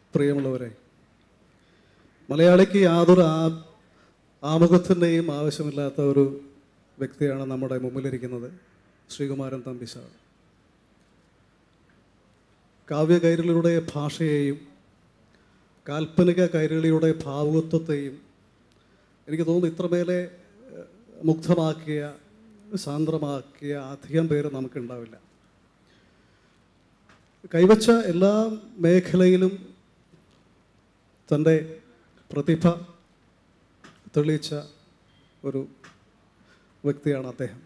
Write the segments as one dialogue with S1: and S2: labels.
S1: പ്രിയമുള്ളവരെ മലയാളിക്ക് യാതൊരു ആ ആമുഖത്തിൻ്റെയും ആവശ്യമില്ലാത്ത ഒരു വ്യക്തിയാണ് നമ്മുടെ മുമ്പിലിരിക്കുന്നത് ശ്രീകുമാരൻ തമ്പിശാർ കാവ്യ കൈരളിയുടെ ഭാഷയെയും കാൽപ്പനിക കൈരളിയുടെ ഭാവുകത്വത്തെയും എനിക്ക് തോന്നുന്നു ഇത്രമേലെ ഏഹ്, മുഗ്ധമാക്കിയ സാന്ദ്രമാക്കിയ അധികം പേര് നമുക്കുണ്ടാവില്ല കൈവച്ച എല്ലാ മേഖലയിലും തൻ്റെ പ്രതിഭ തെളിയിച്ച ഒരു വ്യക്തിയാണ് അദ്ദേഹം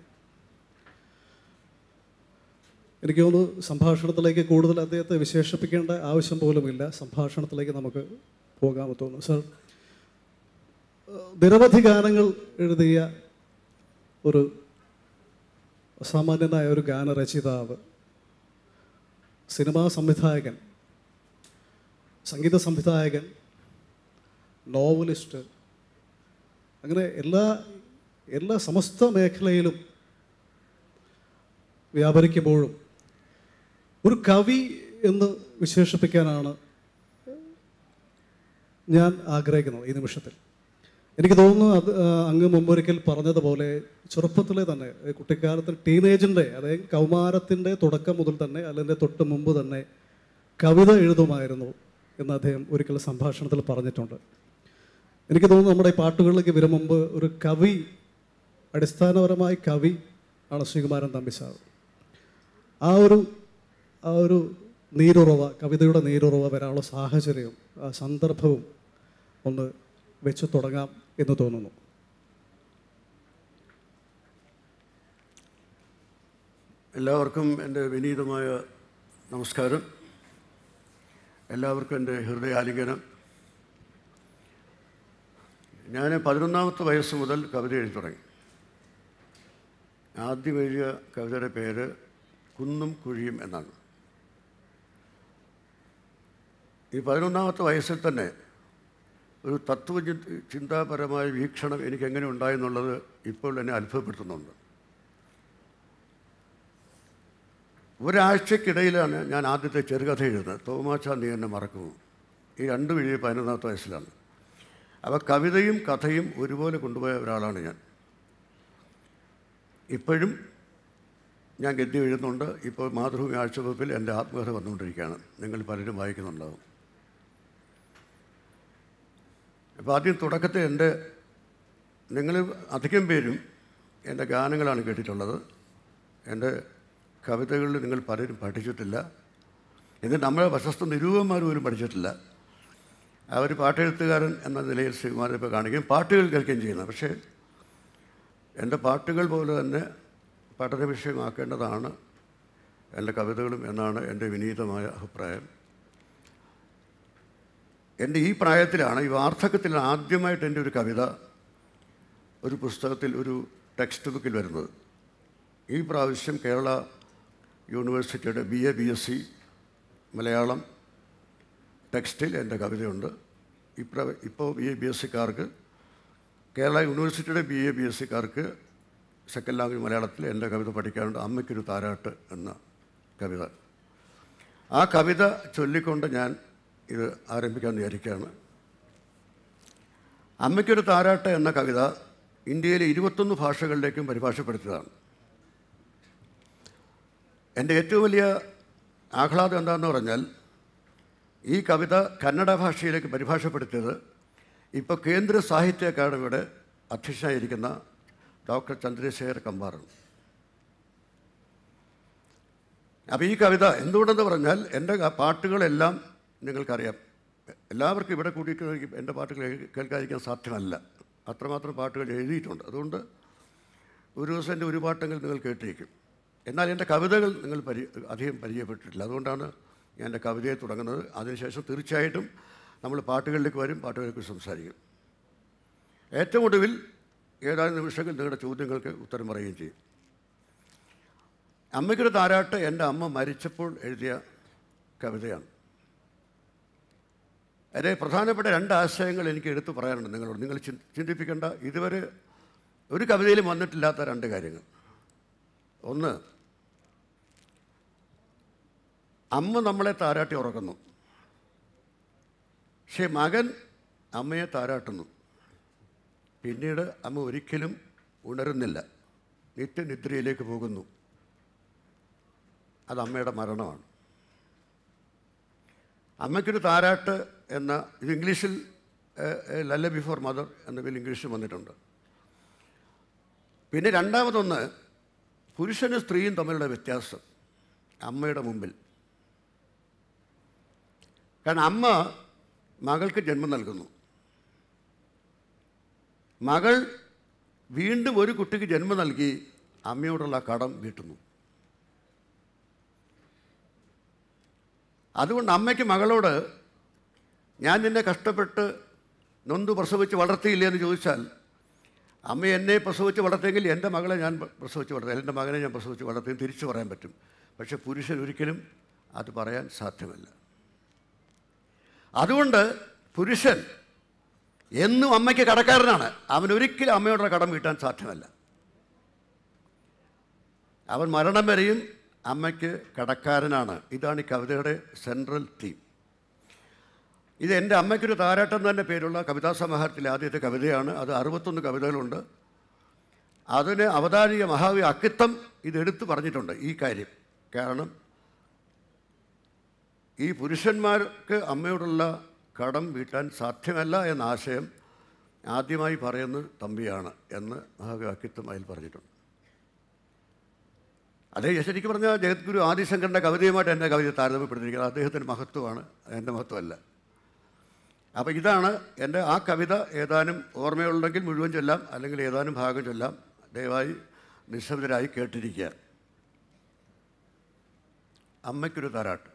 S1: എനിക്ക് തോന്നുന്നു സംഭാഷണത്തിലേക്ക് കൂടുതൽ അദ്ദേഹത്തെ വിശേഷിപ്പിക്കേണ്ട ആവശ്യം പോലുമില്ല സംഭാഷണത്തിലേക്ക് നമുക്ക് പോകാമെന്ന് തോന്നുന്നു സർ ഏഹ് നിരവധി ഗാനങ്ങൾ എഴുതിയ ഒരു അസാമാന്യനായ ഒരു ഗാനരചയിതാവ് സിനിമാ സംവിധായകൻ സംഗീത സംവിധായകൻ നോവലിസ്റ്റ് അങ്ങനെ എല്ലാ എല്ലാ സമസ്ത മേഖലയിലും വ്യാപരിക്കുമ്പോഴും ഒരു കവി എന്ന് വിശേഷിപ്പിക്കാനാണ് ഞാൻ ആഗ്രഹിക്കുന്നത് ഈ നിമിഷത്തിൽ എനിക്ക് തോന്നുന്നു അത് ആ, അങ്ങ് മുമ്പൊരിക്കൽ പറഞ്ഞതുപോലെ ചെറുപ്പത്തിലെ തന്നെ ഏ, കുട്ടിക്കാലത്ത് ടീനേജിൻ്റെ അതായത് കൗമാരത്തിൻ്റെ തുടക്കം മുതൽ തന്നെ അല്ലെങ്കിൽ തൊട്ട് മുമ്പ് തന്നെ കവിത എഴുതുമായിരുന്നു എന്ന് അദ്ദേഹം ഒരിക്കൽ സംഭാഷണത്തിൽ പറഞ്ഞിട്ടുണ്ട് എനിക്ക് തോന്നുന്നു നമ്മുടെ ഈ പാട്ടുകളിലേക്ക് വരും മുമ്പ് ഒരു കവി അടിസ്ഥാനപരമായി കവി ആണ് ശ്രീകുമാരൻ തമ്പിസാർ ആ ഒരു ആ ഒരു നീരുറവ കവിതയുടെ നീരുറവ വരാനുള്ള സാഹചര്യവും ആ സന്ദർഭവും ഒന്ന് വെച്ച് തുടങ്ങാം എന്ന് തോന്നുന്നു
S2: എല്ലാവർക്കും എൻ്റെ വിനീതമായ നമസ്കാരം എല്ലാവർക്കും എൻ്റെ ഹൃദയാലിംഗനം ഞാൻ പതിനൊന്നാമത്തെ വയസ്സ് മുതൽ കവിത എഴുതി തുടങ്ങി ആദ്യം എഴുതിയ കവിതയുടെ പേര് കുന്നും കുഴിയും എന്നാണ് ഈ പതിനൊന്നാമത്തെ വയസ്സിൽ തന്നെ ഒരു തത്വ ചിന്താപരമായ വീക്ഷണം എനിക്ക് എങ്ങനെ ഉണ്ടായെന്നുള്ളത് ഇപ്പോൾ എന്നെ അത്ഭുതപ്പെടുത്തുന്നുണ്ട് ഒരാഴ്ചക്കിടയിലാണ് ഞാൻ ആദ്യത്തെ ചെറുകഥ എഴുതുന്നത് തോമാച്ച നീ എന്നെ മറക്കുമോ ഈ രണ്ട് വഴി പതിനൊന്നാമത്തെ വയസ്സിലാണ് അപ്പോൾ കവിതയും കഥയും ഒരുപോലെ കൊണ്ടുപോയ ഒരാളാണ് ഞാൻ ഇപ്പോഴും ഞാൻ ഗദ്യം എഴുതുന്നുണ്ട് ഇപ്പോൾ മാതൃഭൂമി ആഴ്ചവകുപ്പിൽ എൻ്റെ ആത്മകഥ വന്നുകൊണ്ടിരിക്കുകയാണ് നിങ്ങൾ പലരും വായിക്കുന്നുണ്ടാവും അപ്പോൾ ആദ്യം തുടക്കത്തിൽ എൻ്റെ നിങ്ങൾ അധികം പേരും എൻ്റെ ഗാനങ്ങളാണ് കേട്ടിട്ടുള്ളത് എൻ്റെ കവിതകളിൽ നിങ്ങൾ പലരും പഠിച്ചിട്ടില്ല എന്നിട്ട് നമ്മളെ പ്രശസ്ത നിരൂപന്മാർ പോലും പഠിച്ചിട്ടില്ല അവർ പാട്ടെഴുത്തുകാരൻ എന്ന നിലയിൽ ശ്രീകുമാരൻ ഇപ്പോൾ കാണിക്കുകയും പാട്ടുകൾ കേൾക്കുകയും ചെയ്യുന്നത് പക്ഷേ എൻ്റെ പാട്ടുകൾ പോലെ തന്നെ പഠന വിഷയമാക്കേണ്ടതാണ് എൻ്റെ കവിതകളും എന്നാണ് എൻ്റെ വിനീതമായ അഭിപ്രായം എൻ്റെ ഈ പ്രായത്തിലാണ് ഈ വാർദ്ധക്യത്തിൽ ആദ്യമായിട്ട് എൻ്റെ ഒരു കവിത ഒരു പുസ്തകത്തിൽ ഒരു ടെക്സ്റ്റ് ബുക്കിൽ വരുന്നത് ഈ പ്രാവശ്യം കേരള യൂണിവേഴ്സിറ്റിയുടെ B A B S C Malayalam ടെക്സ്റ്റിൽ എൻ്റെ കവിതയുണ്ട് ഇപ്ര ഇപ്പോൾ ബി എ ബി എസ് സിക്കാർക്ക് കേരള യൂണിവേഴ്സിറ്റിയുടെ ബി എ ബി എസ് സിക്കാർക്ക് സെക്കൻഡ് ലാംഗ്വേജ് മലയാളത്തിൽ എൻ്റെ കവിത പഠിക്കാനുണ്ട് അമ്മയ്ക്കൊരു താരാട്ട് എന്ന കവിത ആ കവിത ചൊല്ലിക്കൊണ്ട് ഞാൻ ഇത് ആരംഭിക്കാൻ വിചാരിക്കുകയാണ് അമ്മയ്ക്കൊരു താരാട്ട് എന്ന കവിത ഇന്ത്യയിലെ ഇരുപത്തൊന്ന് ഭാഷകളിലേക്കും പരിഭാഷപ്പെടുത്തിയതാണ് എൻ്റെ ഏറ്റവും വലിയ ആഹ്ലാദം എന്താണെന്ന് പറഞ്ഞാൽ ഈ കവിത കന്നഡ ഭാഷയിലേക്ക് പരിഭാഷപ്പെടുത്തിയത് ഇപ്പോൾ കേന്ദ്ര സാഹിത്യ അക്കാദമിയുടെ അധ്യക്ഷനായിരിക്കുന്ന ഡോക്ടർ ചന്ദ്രശേഖർ കമ്പാറാണ് അപ്പോൾ ഈ കവിത എന്തുകൊണ്ടെന്ന് പറഞ്ഞാൽ എൻ്റെ ക- പാട്ടുകളെല്ലാം നിങ്ങൾക്കറിയാം എല്ലാവർക്കും ഇവിടെ കൂടിയിട്ട് എൻ്റെ പാട്ടുകൾ കേൾ- കേൾക്കാതിരിക്കാൻ സാധ്യമല്ല അത്രമാത്രം പാട്ടുകൾ എഴുതിയിട്ടുണ്ട് അതുകൊണ്ട് ഒരു ദിവസം എൻ്റെ ഒരു പാട്ടെങ്കിൽ നിങ്ങൾ കേട്ടിരിക്കും എന്നാൽ എൻ്റെ കവിതകൾ നിങ്ങൾ പരി അധികം പരിചയപ്പെട്ടിട്ടില്ല അതുകൊണ്ടാണ് ഞാൻ എൻ്റെ കവിതയെ തുടങ്ങുന്നത് അതിനുശേഷം തീർച്ചയായിട്ടും നമ്മൾ പാട്ടുകളിലേക്ക് വരും പാട്ടുകളെക്കുറിച്ച് സംസാരിക്കും ഏറ്റവും ഒടുവിൽ ഏതാനും നിമിഷങ്ങൾ നിങ്ങളുടെ ചോദ്യങ്ങൾക്ക് ഉത്തരം പറയുകയും ചെയ്യും അമ്മയ്ക്കൊരു താരാട്ട് എൻ്റെ അമ്മ മരിച്ചപ്പോൾ എഴുതിയ കവിതയാണ് അതിലെ പ്രധാനപ്പെട്ട രണ്ട് ആശയങ്ങൾ എനിക്ക് എടുത്തു പറയാനുണ്ട് നിങ്ങളോട് നിങ്ങൾ ചിന്ത- ചിന്തിപ്പിക്കേണ്ട ഇതുവരെ ഒരു കവിതയിലും വന്നിട്ടില്ലാത്ത രണ്ട് കാര്യങ്ങൾ ഒന്ന് അമ്മ നമ്മളെ താരാട്ടി ഉറക്കുന്നു പക്ഷേ മകൻ അമ്മയെ താരാട്ടുന്നു പിന്നീട് അമ്മ ഒരിക്കലും ഉണരുന്നില്ല നിത്യനിദ്രയിലേക്ക് പോകുന്നു അത് അമ്മയുടെ മരണമാണ് അമ്മയ്ക്കൊരു താരാട്ട് എന്ന ഇത് ഇംഗ്ലീഷിൽ ലല്ല ബിഫോർ മദർ എന്ന പേരിൽ ഇംഗ്ലീഷിൽ വന്നിട്ടുണ്ട് പിന്നെ രണ്ടാമതൊന്ന് പുരുഷനും സ്ത്രീയും തമ്മിലുള്ള വ്യത്യാസം അമ്മയുടെ മുമ്പിൽ കാരണം അമ്മ മകൾക്ക് ജന്മം നൽകുന്നു മകൾ വീണ്ടും ഒരു കുട്ടിക്ക് ജന്മം നൽകി അമ്മയോടുള്ള കടം വീട്ടുന്നു അതുകൊണ്ട് അമ്മയ്ക്ക് മകളോട് ഞാൻ നിന്നെ കഷ്ടപ്പെട്ട് നൊന്ത് പ്രസവിച്ച് വളർത്തിയില്ലേ എന്ന് ചോദിച്ചാൽ അമ്മ എന്നെ പ്രസവിച്ച് വളർത്തിയെങ്കിൽ എൻ്റെ മകളെ ഞാൻ പ്രസവിച്ച് വളർത്തി എൻ്റെ മകനെ ഞാൻ പ്രസവിച്ച് വളർത്തി തിരിച്ചു പറയാൻ പറ്റും പക്ഷെ പുരുഷൻ ഒരിക്കലും അത് പറയാൻ സാധ്യമല്ല അതുകൊണ്ട് പുരുഷൻ എന്നും അമ്മയ്ക്ക് കടക്കാരനാണ് അവൻ ഒരിക്കലും അമ്മയോടുള്ള കടം വീട്ടാൻ സാധ്യമല്ല അവൻ മരണം വരെയും അമ്മയ്ക്ക് കടക്കാരനാണ് ഇതാണ് ഈ കവിതയുടെ സെൻട്രൽ തീം ഇത് എൻ്റെ അമ്മയ്ക്കൊരു താരാട്ടം തന്നെ പേരുള്ള കവിതാ സമാഹാരത്തിലെ ആദ്യത്തെ കവിതയാണ് അത് അറുപത്തൊന്ന് കവിതകളുണ്ട് അതിന് അവതാരിക മഹാവി അക്കിത്തം ഇത് എടുത്തു പറഞ്ഞിട്ടുണ്ട് ഈ കാര്യം കാരണം ഈ പുരുഷന്മാർക്ക് അമ്മയോടുള്ള കടം വീട്ടാൻ സാധ്യമല്ല എന്ന ആശയം ആദ്യമായി പറയുന്നത് തമ്പിയാണ് എന്ന് മഹാകവി അക്കിത്തം അതിൽ പറഞ്ഞിട്ടുണ്ട് അതേ ശരിക്കും പറഞ്ഞാൽ ജഗദ്ഗുരു ആദിശങ്കറിൻ്റെ കവിതയുമായിട്ട് എൻ്റെ കവിത താരതമ്യപ്പെടുത്തിയിരിക്കുന്നത് അദ്ദേഹത്തിൻ്റെ മഹത്വമാണ് എൻ്റെ മഹത്വമല്ല അപ്പോൾ ഇതാണ് എൻ്റെ ആ കവിത ഏതാനും ഓർമ്മയുണ്ടെങ്കിൽ മുഴുവൻ ചൊല്ലാം അല്ലെങ്കിൽ ഏതാനും ഭാഗം ചൊല്ലാം ദയവായി നിശബ്ദരായി കേട്ടിരിക്കുക അമ്മയ്ക്കൊരു താരാട്ട്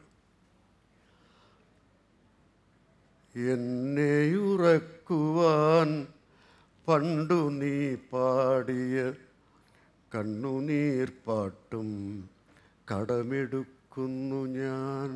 S2: എന്നെയുറക്കുവാൻ പണ്ടു നീ പാടിയ കണ്ണുനീർ പാട്ടും കടമെടുക്കുന്നു ഞാൻ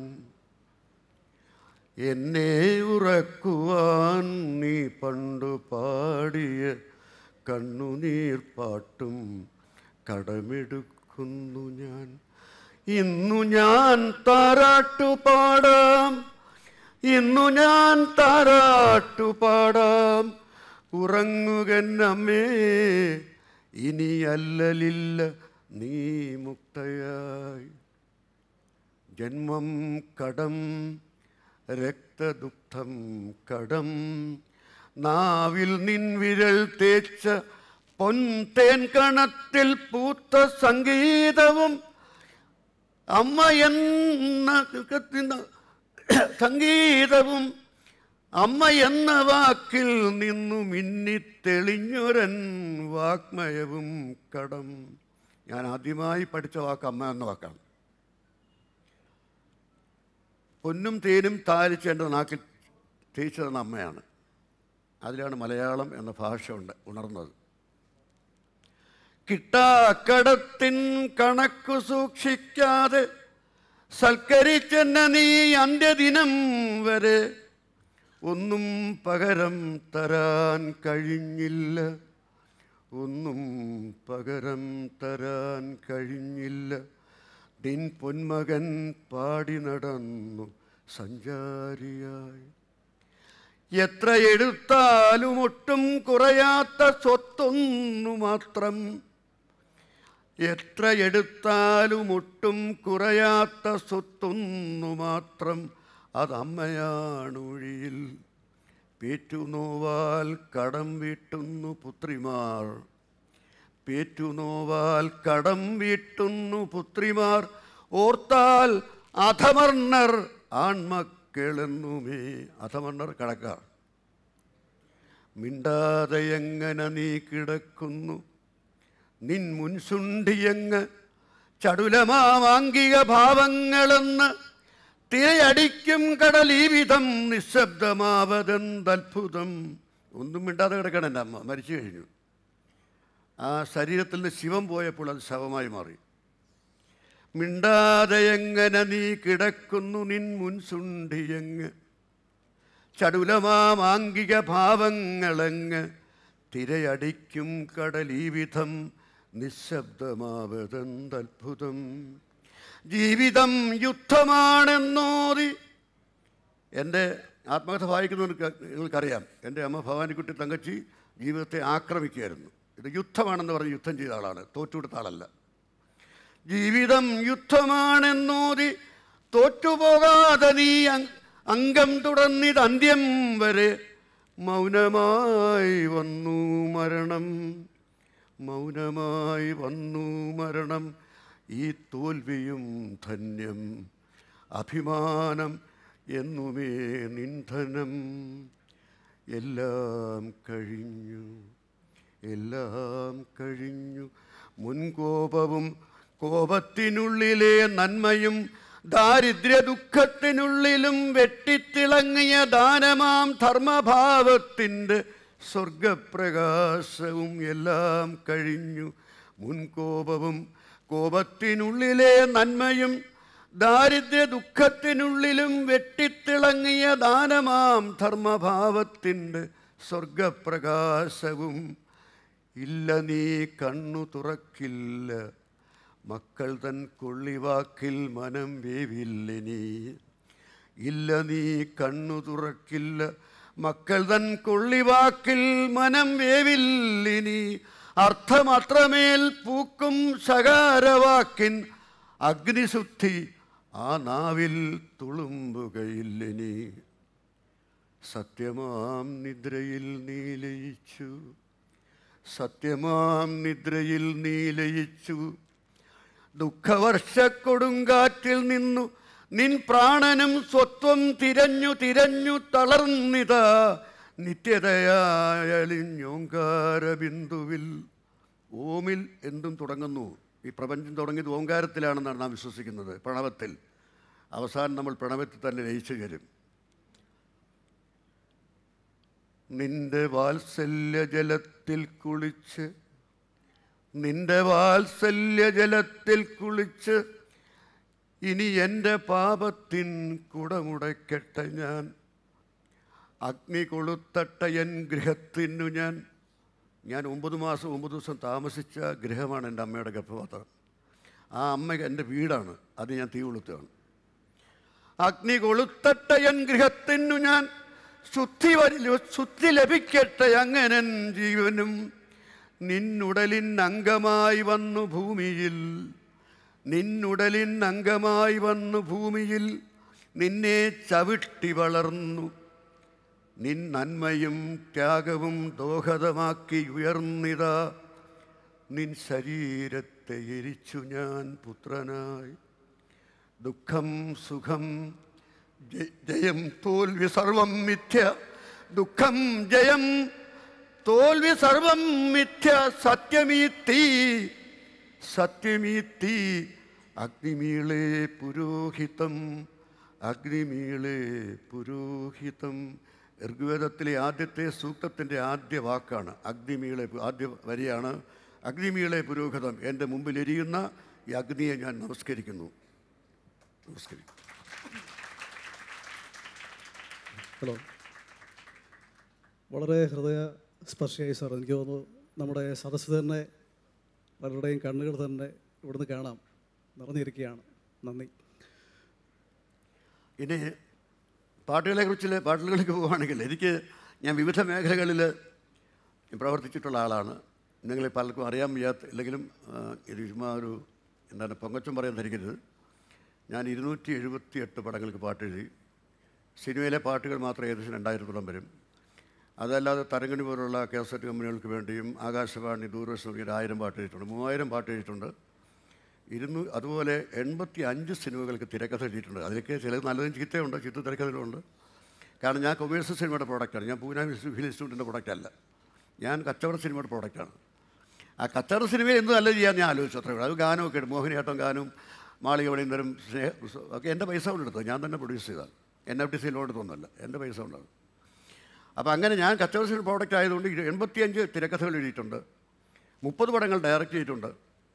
S2: എന്നെ ഉറക്കുവാൻ നീ പണ്ടു പാടിയ കണ്ണുനീർ പാട്ടും കടമെടുക്കുന്നു ഞാൻ ഇന്നു ഞാൻ താരാട്ടു പാടാം ഇന്നു ഞാൻ താരാട്ടു പാടാം ഉറങ്ങുകന്നമ്മേ ഇനി അല്ലലില്ല നീ മുക്തയായി ജന്മം കടം രക്തദുഃഖം കടം നാവിൽ നിൻ വിരൽ തേച്ച പൊൻതേൻ കണത്തിൽ പൂത്ത സംഗീതവും അമ്മ എന്ന ദുഃഖത്തിന് സംഗീതവും അമ്മ എന്ന വാക്കിൽ നിന്നു മിന്നിത്തെളിഞ്ഞൊരൻ വാഗ്മയവും കടം ഞാൻ ആദ്യമായി പഠിച്ച വാക്ക് അമ്മ എന്ന വാക്കാണ് പൊന്നും തേനും താരിച്ച് എൻ്റെ നാക്കിൽ തേച്ചു തന്ന അമ്മയാണ് അതിലാണ് മലയാളം എന്ന ഭാഷ ഉണ്ട് ഉണർന്നത് കിട്ടാക്കടത്തിൻ കണക്കു സൂക്ഷിക്കാതെ സൽക്കരിച്ചെന്നെ നീ അന്ത്യദിനം വരെ ഒന്നും പകരം തരാൻ കഴിഞ്ഞില്ല ഒന്നും പകരം തരാൻ കഴിഞ്ഞില്ല നിൻ പൊന്മകൻ പാടി നടന്നു സഞ്ചാരിയായി എത്ര എടുത്താലും ഒട്ടും കുറയാത്ത സ്വത്തൊന്നു മാത്രം എത്ര എടുത്താലും ഒട്ടും കുറയാത്ത സ്വത്തൊന്നു മാത്രം അതമ്മയാണൊഴിയിൽ പേറ്റുനോവാൽ കടം വീട്ടുന്നു പുത്രിമാർ പേറ്റുനോവാൽ കടം വീട്ടുന്നു പുത്രിമാർ ഓർത്താൽ അധമർണർ ആൺമക്കളെന്നുമേ അധമർണർ കടക്കാർ മിണ്ടാതെ എങ്ങനെ നീ കിടക്കുന്നു നിൻ മുൻസുണ്ടിയങ്ങ് ചടുലമാവാങ്കിക ഭാവങ്ങളെന്ന് തിരയടിക്കും കടൽ ഈ വിധം നിശബ്ദമാവതെന്തത്ഭുതം ഒന്നും മിണ്ടാതെ കിടക്കണം എൻ്റെ അമ്മ മരിച്ചു കഴിഞ്ഞു ആ ശരീരത്തിൽ നിന്ന് ശിവം പോയപ്പോൾ അത് ശവമായി മാറി മിണ്ടാതെ എങ്ങനെ നീ കിടക്കുന്നു നിൻ മുൻസുണ്ടിയങ്ങ് ചടുലമാമാങ്കിക ഭാവങ്ങളങ്ങ് തിരയടിക്കും കടൽ ഈ വിധം നിശബ്ദമാവതെന്തത്ഭുതം ജീവിതം യുദ്ധമാണെന്നോതി എൻ്റെ ആത്മകഥ വായിക്കുന്നവർക്ക് നിങ്ങൾക്കറിയാം എൻ്റെ അമ്മ ഭവാനിക്കുട്ടി തങ്കച്ചി ജീവിതത്തെ ആക്രമിക്കുകയായിരുന്നു ഇത് യുദ്ധമാണെന്ന് പറഞ്ഞ് യുദ്ധം ചെയ്ത ആളാണ് തോറ്റുകൊടുത്ത ആളല്ല ജീവിതം യുദ്ധമാണെന്നോതി തോറ്റുപോകാതെ നീ അങ്- അംഗം തുടർന്നിത് അന്ത്യം വരെ മൗനമായി വന്നു മരണം മൗനമായി വന്നു മരണം ഈ തോൽവിയും ധന്യം അഭിമാനം എന്നുമേ നിന്ധനം എല്ലാം കഴിഞ്ഞു എല്ലാം കഴിഞ്ഞു മുൻകോപവും കോപത്തിനുള്ളിലെ നന്മയും ദാരിദ്ര്യ ദുഃഖത്തിനുള്ളിലും വെട്ടിത്തിളങ്ങിയ ദാനമാം ധർമ്മഭാവത്തിൻ്റെ സ്വർഗപ്രകാശവും എല്ലാം കഴിഞ്ഞു മുൻകോപവും കോപത്തിനുള്ളിലെ നന്മയും ദാരിദ്ര്യ ദുഃഖത്തിനുള്ളിലും വെട്ടിത്തിളങ്ങിയ ദാനമാം ധർമ്മഭാവത്തിൻ്റെ സ്വർഗപ്രകാശവും ഇല്ല നീ കണ്ണു തുറക്കില്ല മക്കൾ തൻ കൊള്ളിവാക്കിൽ മനം വേവില്ലിനി ഇല്ല നീ കണ്ണു തുറക്കില്ല മക്കൾ തൻ കൊള്ളിവാക്കിൽ മനം വേവില്ലിനി അർത്ഥമത്രമേൽ പൂക്കും ശകാരവാക്കിൻ അഗ്നിശുദ്ധി ആ നാവിൽ തുളുമ്പുകയില്ലിനി സത്യമാം നിദ്രയിൽ നീ ലയിച്ചു സത്യമാം നിദ്രയിൽ നീ ലയിച്ചു ദുഃഖവർഷക്കൊടുങ്കാറ്റിൽ നിന്നു നിൻ പ്രാണനും സ്വത്വം തിരഞ്ഞു തിരഞ്ഞു തളർന്നിത നിത്യതയായലിഞ്ഞോങ്കാര ബിന്ദുവിൽ ഓമിൽ എന്തും തുടങ്ങുന്നു ഈ പ്രപഞ്ചം തുടങ്ങിയത് ഓങ്കാരത്തിലാണെന്നാണ് നാം വിശ്വസിക്കുന്നത് പ്രണവത്തിൽ അവസാനം നമ്മൾ പ്രണവത്തിൽ തന്നെ ലയിച്ചു കയറും നിന്റെ വാത്സല്യ ജലത്തിൽ കുളിച്ച് നിന്റെ വാത്സല്യ ജലത്തിൽ കുളിച്ച് ഇനി എൻ്റെ പാപത്തിൻ കുടമുടയ്ക്കട്ടെ ഞാൻ അഗ്നി കൊളുത്തട്ട എൻ ഗൃഹത്തിനു ഞാൻ ഞാൻ ഒമ്പത് മാസം ഒമ്പത് ദിവസം താമസിച്ച ഗൃഹമാണ് എൻ്റെ അമ്മയുടെ ഗർഭപാത്രം ആ അമ്മ എൻ്റെ വീടാണ് അത് ഞാൻ തീ കൊളുത്തുകയാണ് അഗ്നി കൊളുത്തട്ട എൻ ഗൃഹത്തിനു ഞാൻ ശുദ്ധി വരി ശുദ്ധി ലഭിക്കട്ടെ അങ്ങനൻ ജീവനും നിന്നുടലിൻ അംഗമായി വന്നു ഭൂമിയിൽ നിന്നുടലിൻ അംഗമായി വന്നു ഭൂമിയിൽ നിന്നെ ചവിട്ടി വളർന്നു നിൻ നന്മയും ത്യാഗവും ദോഹതമാക്കി ഉയർന്നിതാ നിൻ ശരീരത്തെ എരിച്ചു ഞാൻ പുത്രനായി ദുഃഖം സുഖം ജ- ജയം തോൽവി സർവം മിഥ്യ ദുഃഖം ജയം തോൽവി സർവം മിഥ്യ സത്യമീ തീ സത്യമീ തീ അഗ്നിമീളെ പുരോഹിതം അഗ്നിമീളെ പുരോഹിതം ഋഗ്വേദത്തിലെ ആദ്യത്തെ സൂക്തത്തിൻ്റെ ആദ്യ വാക്കാണ് അഗ്നിമീളെ പു- ആദ്യ വരിയാണ് അഗ്നിമീളെ പുരോഹിതം എൻ്റെ മുമ്പിൽ എരിയുന്ന ഈ അഗ്നിയെ ഞാൻ നമസ്കരിക്കുന്നു നമസ്കരിക്കുന്നു
S1: ഹലോ വളരെ ഹൃദയ സ്പർശിയായി സാർ എനിക്ക് തോന്നുന്നു നമ്മുടെ സദസ്സ് തന്നെ പലരുടെയും കണ്ണുകൾ തന്നെ ഇവിടുന്ന് കാണാം നിറഞ്ഞിരിക്കുകയാണ് നന്ദി
S2: ഇനി പാട്ടുകളെ കുറിച്ച് പാട്ടുകളിലേക്ക് പോവുകയാണെങ്കിൽ എനിക്ക് ഞാൻ വിവിധ മേഖലകളിൽ പ്രവർത്തിച്ചിട്ടുള്ള ആളാണ് നിങ്ങളെ പലർക്കും അറിയാൻ വയ്യാത്ത ഇല്ലെങ്കിലും ആ, ഇത് ചുമ്മാ ഒരു എന്താണ് പൊങ്ങച്ചം പറയാൻ ധരിക്കരുത് ഞാൻ ഇരുന്നൂറ്റി എഴുപത്തി എട്ട് പടങ്ങൾക്ക് പാട്ടെഴുതി സിനിമയിലെ പാട്ടുകൾ മാത്രം ഏകദേശം രണ്ടായിരത്തോളം വരും അതല്ലാതെ തരങ്കണി പോലുള്ള കാസറ്റ് കമ്പനികൾക്ക് വേണ്ടിയും ആകാശവാണി ദൂരദർശൻ തുടങ്ങിയ ആയിരം പാട്ട് എഴുതിയിട്ടുണ്ട് മൂവായിരം പാട്ട് എഴുതിയിട്ടുണ്ട് ഇരുന്നൂ അതുപോലെ എൺപത്തി അഞ്ച് സിനിമകൾക്ക് തിരക്കഥ എഴുതിയിട്ടുണ്ട് അതിലൊക്കെ ചിലത് നല്ലതും ചീത്തയുണ്ട് ചീത്ത തിരക്കഥകളുണ്ട് കാരണം ഞാൻ കൊമേഴ്സ്യൽ സിനിമയുടെ പ്രോഡക്റ്റാണ് ഞാൻ പൂന ഫിലിം ഇൻസ്റ്റിറ്റ്യൂട്ടിൻ്റെ പ്രോഡക്റ്റ് അല്ല ഞാൻ കച്ചവട സിനിമയുടെ പ്രോഡക്റ്റാണ് ആ കച്ചവട സിനിമയിൽ എന്ത് നല്ല ചെയ്യാൻ ഞാൻ ആലോചിച്ചു അത്രേ ഉള്ളൂ അത് ഗാനമൊക്കെ ഉണ്ട് മോഹിനിയാട്ടം ഗാനവും മാളിക പണിന്തരം സ്നേഹ ഒക്കെ എൻ്റെ പൈസ കൊണ്ട് എടുത്തത് ഞാൻ തന്നെ പ്രൊഡ്യൂസ് ചെയ്തതാണ് N F T C loan എടുത്തൊന്നുമല്ല എൻ്റെ പൈസ കൊണ്ടാണ് അപ്പോൾ അങ്ങനെ ഞാൻ കച്ചവട സിനിമ പ്രോഡക്റ്റ് ആയതുകൊണ്ട് ഇരു- എൺപത്തിയഞ്ച് തിരക്കഥകൾ എഴുതിയിട്ടുണ്ട് മുപ്പത് പടങ്ങൾ ഡയറക്റ്റ് ചെയ്തിട്ടുണ്ട്